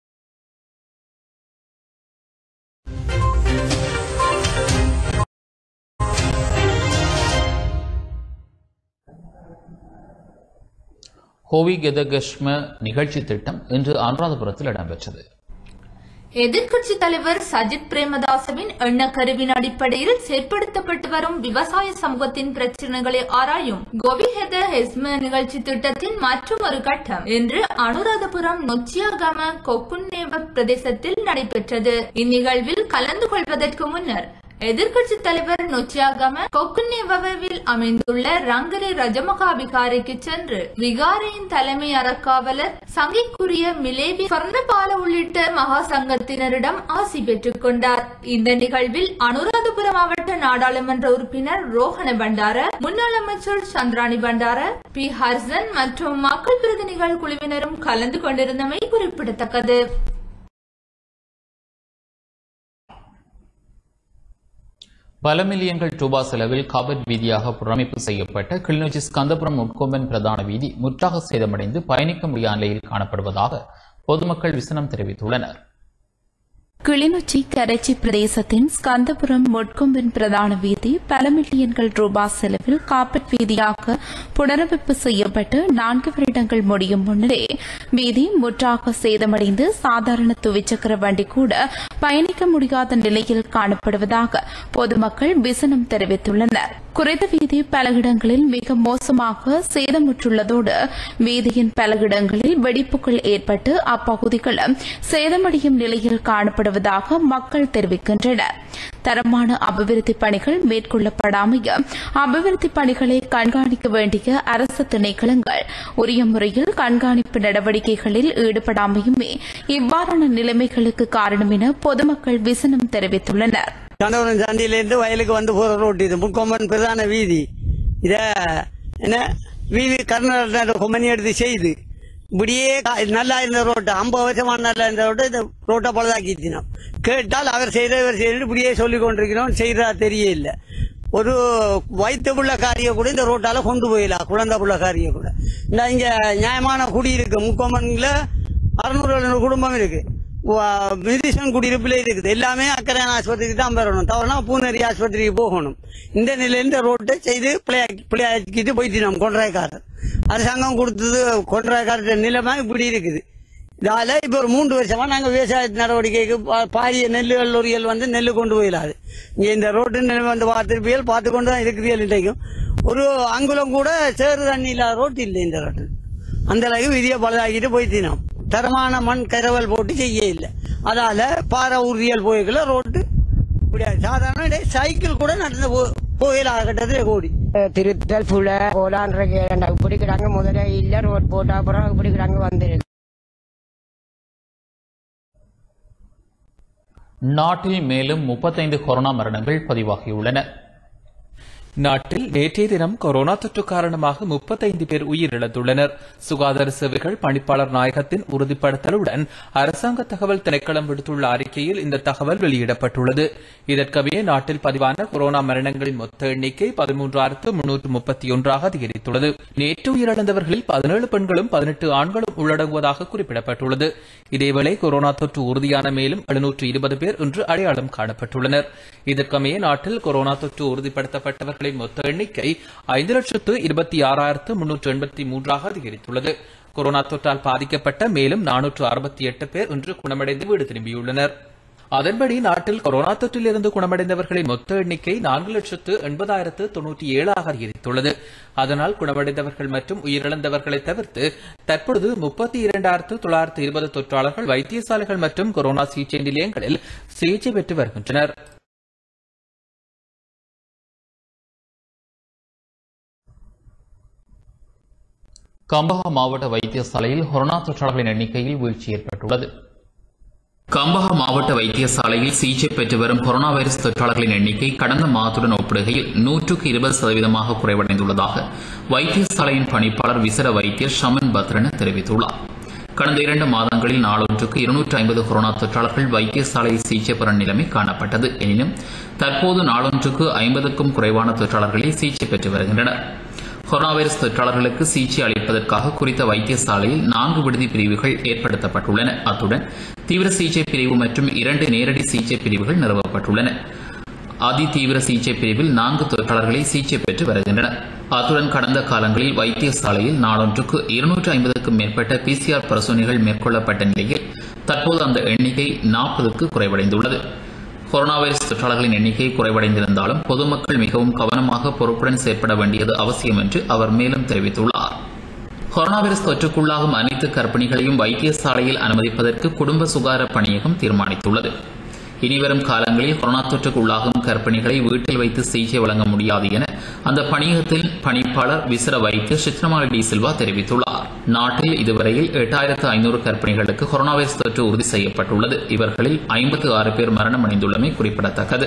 ஹோவி கெதகஷ்ம நிகழ்ச்சி திட்டம் இன்று அனுராதபுரத்தில் இடம்பெற்றது எதிர்க்கட்சி தலைவர் சஜித் பிரேமதாசவின் எண்ணக்கருவின் அடிப்படையில் செயற்படுத்தப்பட்டு வரும் விவசாய சமூகத்தின் பிரச்சனைகளை ஆராயும் கோவிஹெத ஹெஸ்ம நிகழ்ச்சி திட்டத்தின் மற்றும் ஒரு கட்டம் இன்று அனுராதபுரம் நொச்சியாகம கொக்குன்னேவ பிரதேசத்தில் நடைபெற்றது இந்நிகழ்வில் கலந்து கொள்வதற்கு முன்னர் எதிர்க்கட்சி தலைவர் நொச்சியாகம கொக்குன்னேவவில் அமைந்துள்ள ரங்கரி ரஜமகா விகாரைக்கு சென்று விகாரையின் தலைமை அறக்காவலர் சங்கிக்குரிய மிலேவி சொர்ணபால உள்ளிட்ட மகா சங்கத்தினரிடம் ஆசி பெற்றுக் கொண்டார் இந்த நிகழ்வில் அனுராதபுரம் மாவட்ட நாடாளுமன்ற உறுப்பினர் ரோஹன பண்டார முன்னாள் அமைச்சர் சந்திராணி பண்டார பி ஹர்சன் மற்றும் மக்கள் பிரதிநிதிகள் குழுவினரும் கலந்து கொண்டிருந்தமை குறிப்பிடத்தக்கது பல மில்லியன்கள் ரூபாய் செலவில் காபட் வீதியாக புறமைப்பு செய்யப்பட்ட கிளிநொச்சி ஸ்கந்தபுரம் உட்கொம்பன் பிரதான வீதி முற்றாக சேதமடைந்து பயணிக்க முடியாத நிலையில் காணப்படுவதாக பொதுமக்கள் விசனம் தெரிவித்துள்ளனர் கிளிநொச்சி கரைச்சி பிரதேசத்தின் ஸ்கந்தபுரம் மொட்கொம்பின் பிரதான வீதி பல மில்லியன்கள் ரூபாய் செலவில் காப்பட் வீதியாக புனரமைப்பு செய்யப்பட்டு நான்கு வருடங்கள் முடியும் முன்னரே வீதி முற்றாக சேதமடைந்து சாதாரண துவிச்சக்கர வண்டி கூட பயணிக்க முடியாத நிலையில் காணப்படுவதாக பொதுமக்கள் விசனம் தெரிவித்துள்ளனர் குறித்த வீதி பல இடங்களில் மிக மோசமாக சேதமுற்றுள்ளதோடு வீதியின் பல இடங்களில் வெடிப்புகள் ஏற்பட்டு அப்பகுதிகளும் சேதமடையும் நிலையில் காணப்படுவதாக மக்கள் தெரிவிக்கின்றனர் தரமான அபிவிருத்தி பணிகள் மேற்கொள்ளப்படாமையும் அபிவிருத்தி பணிகளை கண்காணிக்க வேண்டிய அரசு திணைக்களங்கள் உரிய முறையில் கண்காணிப்பு நடவடிக்கைகளில் ஈடுபடாமையுமே இவ்வாறான நிலைமைகளுக்கு காரணம் என பொதுமக்கள் விசனம் தெரிவித்துள்ளனர் கண்டவரம் சந்தியிலேருந்து வயலுக்கு வந்து போற ரோட்டு இது முக்கொம்பன் பிரதான வீதி இத என்ன வீதி கர்நாடக கொம்பனி எடுத்து செய்து இப்படியே கா- நல்லா இருந்த ரோட்டு ஐம்பது வருஷமான நல்லா இருந்த ரோட்டு இந்த ரோட்டை பழுதாக்கிச்சினோம் கேட்டால் அவர் செய்த இவர் செய்து இப்படியே சொல்லி கொண்டிருக்கிறோம் செய்யறா தெரியல ஒரு வயிற்று புள்ள காரியம் கூட இந்த ரோட்டால கொண்டு போயிடலாம் குழந்தை புள்ள காரியம் கூட இந்த இங்க நியாயமான குடி இருக்கு முக்கொம்பன்ல அறுநூறு எழுநூறு குடும்பம் இருக்கு மிதிசன் குடியிருப்புல இருக்குது எல்லாமே அக்கறையான ஆஸ்பத்திரிக்கு தான் வரணும் தவறுனா பூனரி ஆஸ்பத்திரிக்கு போகணும் இந்த நிலையில இந்த ரோட்டை செய்து பிள்ளையாக்கி பிள்ளையாக்கிட்டு போயிட்டு நம்ம கொன்றாய்க்காரர் அரசாங்கம் கொடுத்தது கொன்றாய்க்காரர் நிலைமை இப்படி இருக்குது இதால இப்ப ஒரு மூன்று வருஷமா நாங்க விவசாய நடவடிக்கைக்கு பா- பாரிய நெல் கல்லூரிகள் வந்து நெல் கொண்டு போயிடாது இங்க இந்த ரோட்டு நிலைமை வந்து பார்த்திருப்பீர்கள் பார்த்து கொண்டு தான் இருக்கிறீர்கள் இன்றைக்கும் ஒரு அங்குலம் கூட சேறு தண்ணி இல்லாத ரோட்டு இல்லை இந்த ரோட்டு அந்த அளவுக்கு விதியை பழுதாக்கிட்டு போயிட்டினோம் தரமான மண் கரவல் போட்டு செய்ய இல்லை அதால பாறை உறுதியல் போய்க்குள்ள ரோட்டு முடியாது சாதாரண டே சைக்கிள் கூட நடந்து போ போயில கட்டத்துல கோடி திருத்தல் புல போலான்ற பிடிக்கிறாங்க முதல்ல இல்ல ரோட் போட்ட அப்புறம் பிடிக்கிறாங்க வந்துருக்கு நாட்டில் மேலும் முப்பத்தைந்து கொரோனா மரணங்கள் பதிவாகியுள்ளன நாட்டில் நேற்றைய தினம் கொரோனா தொற்று காரணமாக முப்பத்தைந்து பேர் உயிரிழந்துள்ளனர் சுகாதார சேவைகள் பணிப்பாளர் நாயகத்தின் உறுதிப்படுத்தலுடன் அரசாங்க தகவல் திணைக்களம் விடுத்துள்ள அறிக்கையில் இந்த தகவல் வெளியிடப்பட்டுள்ளது இதற்கமைய நாட்டில் பதிவான கொரோனா மரணங்களின் மொத்த எண்ணிக்கை பதிமூன்றாயிரத்து முன்னூற்று முப்பத்தி ஒன்றாக அதிகரித்துள்ளது நேற்று உயிரிழந்தவர்களில் பதினேழு பெண்களும் பதினெட்டு ஆண்களும் உள்ளடங்குவதாக குறிப்பிடப்பட்டுள்ளது இதேவேளை கொரோனா தொற்று உறுதியான மேலும் எழுநூற்று இருபது பேர் இன்று அடையாளம் காணப்பட்டுள்ளனர் இதற்கமைய நாட்டில் கொரோனா தொற்று உறுதிப்படுத்தப்பட்டவர்களின் மொத்த எண்ணிக்கை ஐந்து லட்சத்து இருபத்தி ஆறாயிரத்து முன்னூற்று எண்பத்தி மூன்றாக அதிகரித்துள்ளது கொரோனா தொற்றால் பாதிக்கப்பட்ட மேலும் நானூற்று அறுபத்தி எட்டு பேர் இன்று குணமடைந்து வீடு திரும்பியுள்ளனர் அதன்படி நாட்டில் கொரோனா தொற்றிலிருந்து குணமடைந்தவர்களின் மொத்த எண்ணிக்கை நான்கு லட்சத்து எண்பதாயிரத்து தொன்னூற்றி ஏழாக அதிகரித்துள்ளது அதனால் குணமடைந்தவர்கள் மற்றும் உயிரிழந்தவர்களை தவிர்த்து தற்பொழுது முப்பத்தி இரண்டாயிரத்து தொள்ளாயிரத்து இருபது தொற்றாளர்கள் வைத்தியசாலைகள் மற்றும் கொரோனா சிகிச்சை நிலையங்களில் சிகிச்சை பெற்று வருகின்றனர் கம்பஹா மாவட்ட வைத்தியசாலையில் கொரோனா தொற்றாளர்களின் எண்ணிக்கையில் வீழ்ச்சி ஏற்பட்டுள்ளது கம்பஹா மாவட்ட வைத்தியசாலையில் சிகிச்சை பெற்று வரும் கொரோனா வைரஸ் தொற்றாளர்களின் எண்ணிக்கை கடந்த மாதத்துடன் ஒப்பிடுகையில் நூற்றுக்கு இருபது சதவீதமாக குறைவடைந்துள்ளதாக வைத்தியசாலையின் பணிப்பாளர் விசர வைத்தியர் ஷமன் பத்ரன தெரிவித்துள்ளார் கடந்த இரண்டு மாதங்களில் நாளொன்றுக்கு இருநூற்று ஐம்பது கொரோனா தொற்றாளர்கள் வைத்தியசாலையில் சிகிச்சை பெறும் நிலைமை காணப்பட்டது எனினும் தற்போது நாளொன்றுக்கு ஐம்பதுக்கும் குறைவான தொற்றாளர்களே சிகிச்சை பெற்று வருகின்றனர் கொரோனா வைரஸ் தொற்றாளர்களுக்கு சிகிச்சை அளிப்பதற்காக குறித்த வைத்தியசாலையில் நான்கு விடுதி பிரிவுகள் ஏற்படுத்தப்பட்டுள்ளன அத்துடன் தீவிர சிகிச்சை பிரிவு மற்றும் இரண்டு நேரடி சிகிச்சை பிரிவுகள் நிறுவப்பட்டுள்ளன அதி தீவிர சிகிச்சை பிரிவில் நான்கு தொற்றாளர்களை சிகிச்சை பெற்று வருகின்றனர் அத்துடன் கடந்த காலங்களில் வைத்தியசாலையில் நாளொன்றுக்கு இருநூற்று ஐம்பதுக்கும் மேற்பட்ட பிசிஆர் பரிசோதனைகள் மேற்கொள்ளப்பட்ட நிலையில் தற்போது அந்த எண்ணிக்கை நாற்பதுக்கு குறைவடைந்துள்ளது கொரோனா வைரஸ் தொற்றாளர்களின் எண்ணிக்கை குறைவடைந்திருந்தாலும் பொதுமக்கள் மிகவும் கவனமாக பொறுப்புடன் செயற்பட வேண்டியது அவசியம் என்று அவர் மேலும் தெரிவித்துள்ளார் கொரோனா வைரஸ் தொற்றுக்குள்ளாகும் அனைத்து கர்ப்பிணிகளையும் வைத்தியசாலையில் அனுமதிப்பதற்கு குடும்ப சுகாதார பணியகம் தீர்மானித்துள்ளது இனிவரும் காலங்களில் கொரோனா தொற்றுக்கு உள்ளாகும் கர்ப்பிணிகளை வீட்டில் வைத்து சிகிச்சை வழங்க முடியாது என அந்த பணியகத்தில் பணிப்பாளர் விசிற வைத்தியர் சித்ரமாலி டி சில்வா தெரிவித்துள்ளார் நாட்டில் இதுவரையில் எட்டாயிரத்து ஐநூறு கர்ப்பிணிகளுக்கு கொரோனா வைரஸ் தொற்று உறுதி செய்யப்பட்டுள்ளது இவர்களில் ஐம்பத்து ஆறு பேர் மரணமடைந்துள்ளமை குறிப்பிடத்தக்கது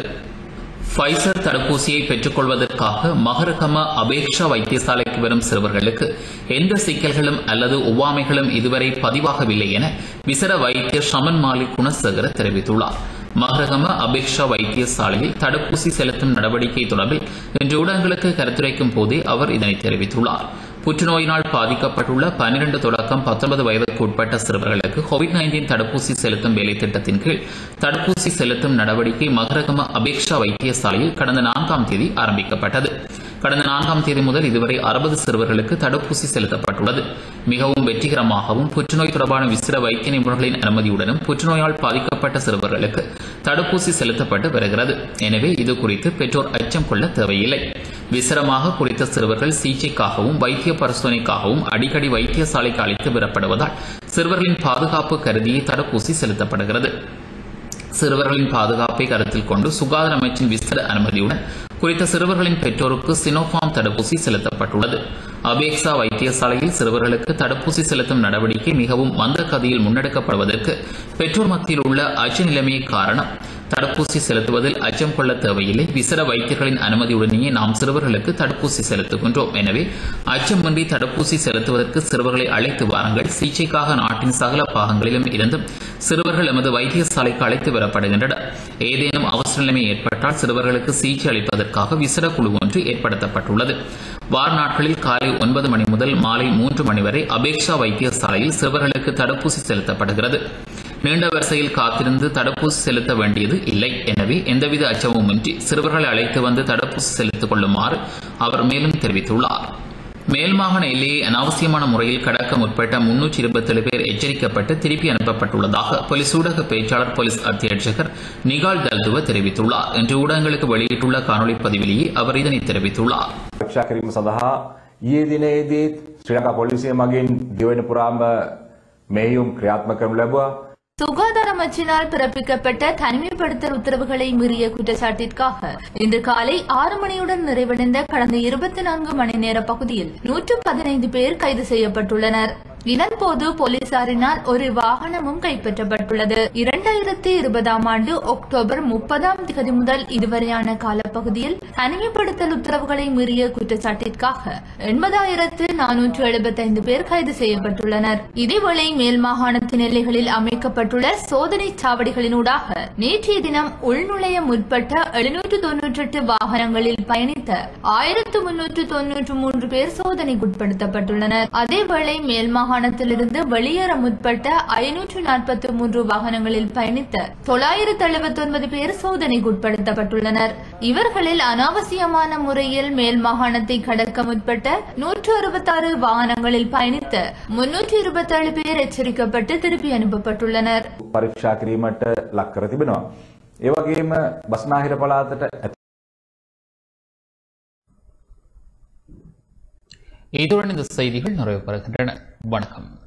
ஃபைசர் தடுப்பூசியை பெற்றுக்கொள்வதற்காக மகரகம அபேக்ஷா வைத்தியசாலைக்கு வரும் சிறுவர்களுக்கு எந்த சிக்கல்களும் அல்லது ஒவ்வாமைகளும் இதுவரை பதிவாகவில்லை என விசர வைத்தியர் ஷமன் மாலிக் குணசேகர தெரிவித்துள்ளார் மகரகம அபேக்ஷா வைத்தியசாலையில் தடுப்பூசி செலுத்தும் நடவடிக்கை தொடர்பில் இன்று ஊடகங்களுக்கு கருத்துரைக்கும் போதே அவர் இதனை தெரிவித்துள்ளார் புற்றுநோயினால் பாதிக்கப்பட்டுள்ள பன்னிரண்டு தொடக்கம் பத்தொன்பது வயதுக்கு உட்பட்ட சிறுவர்களுக்கு கோவிட் நைன்டீன் தடுப்பூசி செலுத்தும் வேலை திட்டத்தின் கீழ் தடுப்பூசி செலுத்தும் நடவடிக்கை மகரகம அபேக்ஷா வைத்தியசாலையில் கடந்த நான்காம் தேதி ஆரம்பிக்கப்பட்டது கடந்த நான்காம் தேதி முதல் இதுவரை அறுபது சிறுவர்களுக்கு தடுப்பூசி செலுத்தப்பட்டுள்ளது மிகவும் வெற்றிகரமாகவும் புற்றுநோய் தொடர்பான விசிற வைத்திய நிபுணர்களின் அனுமதியுடனும் புற்றுநோயால் பாதிக்கப்பட்ட சிறுவர்களுக்கு தடுப்பூசி செலுத்தப்பட்டு வருகிறது எனவே இது குறித்து பெற்றோர் அச்சம் கொள்ள தேவையில்லை விசிரமாக குறித்த சிறுவர்கள் சிகிச்சைக்காகவும் வைத்திய பரிசோதனைக்காகவும் அடிக்கடி வைத்தியசாலைக்கு அழைத்து வரப்படுவதால் சிறுவர்களின் பாதுகாப்பு கருதியே தடுப்பூசி செலுத்தப்படுகிறது சிறுவர்களின் பாதுகாப்பை கருத்தில் கொண்டு சுகாதார அமைச்சின் விஸ்தர அனுமதியுடன் குறித்த சிறுவர்களின் பெற்றோருக்கு சினோஃபார்ம் தடுப்பூசி செலுத்தப்பட்டுள்ளது அபேக்சா வைத்தியசாலையில் சிறுவர்களுக்கு தடுப்பூசி செலுத்தும் நடவடிக்கை மிகவும் மந்த கதியில் முன்னெடுக்கப்படுவதற்கு பெற்றோர் மத்தியில் உள்ள அச்ச நிலைமையே காரணம் தடுப்பூசி செலுத்துவதில் அச்சம் கொள்ள தேவையில்லை விசர வைத்தியர்களின் அனுமதியுடனேயே நாம் சிறுவர்களுக்கு தடுப்பூசி செலுத்துகின்றோம் எனவே அச்சமின்றி தடுப்பூசி செலுத்துவதற்கு சிறுவர்களை அழைத்து வாருங்கள் சிகிச்சைக்காக நாட்டின் சகல பாகங்களிலும் இருந்தும் சிறுவர்கள் எமது வைத்தியசாலைக்கு அழைத்து வரப்படுகின்றனர் ஏதேனும் அவசர நிலைமை ஏற்பட்டால் சிறுவர்களுக்கு சிகிச்சை அளிப்பதற்காக விசர குழு ஒன்று ஏற்படுத்தப்பட்டுள்ளது வார நாட்களில் காலை ஒன்பது மணி முதல் மாலை மூன்று மணி வரை அபேக்ஷா வைத்தியசாலையில் சிறுவர்களுக்கு தடுப்பூசி செலுத்தப்படுகிறது நீண்ட வரிசையில் காத்திருந்து தடுப்பூசி செலுத்த வேண்டியது இல்லை எனவே எந்தவித அச்சமுமின்றி சிறுவர்களை அழைத்து வந்து தடுப்பூசி செலுத்திக் கொள்ளுமாறு அவர் மேலும் தெரிவித்துள்ளார் மேல் மாகாண எல்லையை அனாவசியமான முறையில் கடக்க முற்பட்ட முன்னூற்றி இருபத்தேழு பேர் எச்சரிக்கப்பட்டு திருப்பி அனுப்பப்பட்டுள்ளதாக போலீஸ் ஊடக பேச்சாளர் போலீஸ் அத்தியட்சகர் நிகால் தல்துவ தெரிவித்துள்ளார் இன்று ஊடகங்களுக்கு வெளியிட்டுள்ள காணொலி பதிவிலேயே அவர் இதனை தெரிவித்துள்ளார் ආරක්ෂා කිරීම සඳහා ඊයේ දිනේදීත් ශ්‍රී ලංකා පොලිසිය මගින් දිවෙන පුරාම මෙහෙයුම් ක්‍රියාත්මක කරනු ලැබුවා. சுகாதார அமைச்சினால் பிறப்பிக்கப்பட்ட தனிமைப்படுத்தல் உத்தரவுகளை மீறிய குற்றச்சாட்டிற்காக இன்று காலை ஆறு மணியுடன் நிறைவடைந்த கடந்த இருபத்தி நான்கு மணி நேர பகுதியில் நூற்று பதினைந்து பேர் கைது செய்யப்பட்டுள்ளனர் இதன்போது போலீசாரினால் ஒரு வாகனமும் கைப்பற்றப்பட்டுள்ளது இரண்டாயிரத்தி இருபதாம் ஆண்டு அக்டோபர் முப்பதாம் தேதி முதல் இதுவரையான காலப்பகுதியில் தனிமைப்படுத்தல் உத்தரவுகளை மீறிய குற்றச்சாட்டிற்காக எண்பதாயிரத்து நானூற்று எழுபத்தைந்து பேர் கைது செய்யப்பட்டுள்ளனர் இதேவேளை மேல் மாகாணத்தின் எல்லைகளில் அமைக்கப்பட்டுள்ள சோதனை சாவடிகளினூடாக நேற்றைய தினம் உள்நுழைய முற்பட்ட எழுநூற்று தொன்னூற்றி எட்டு வாகனங்களில் பயணித்த ஆயிரத்து முன்னூற்று தொன்னூற்று மூன்று பேர் சோதனைக்குட்படுத்தப்பட்டுள்ளனர் அதேவேளை மேல் மாகாணத்திலிருந்து வெளியேற முற்பட்ட ஐநூற்று நாற்பத்தி மூன்று வாகனங்களில் பயணித்த தொள்ளாயிரத்து எழுபத்தி ஒன்பது பேர் சோதனைக்குட்படுத்தப்பட்டுள்ளனர் இவர்களில் அனாவசியமான முறையில் மேல் மாகாணத்தை கடக்க முற்பட்ட நூற்று அறுபத்தாறு வாகனங்களில் பயணித்த முன்னூற்று இருபத்தேழு பேர் எச்சரிக்கப்பட்டு திருப்பி அனுப்பப்பட்டுள்ளனர் පරීක්ෂා කිරීමට ලක් කර තිබෙනවා. ඒ වගේම බස්නාහිර පළාතට ඇත- இத்துடன் இந்த செய்திகள் நிறைவு பெறுகின்றன வணக்கம்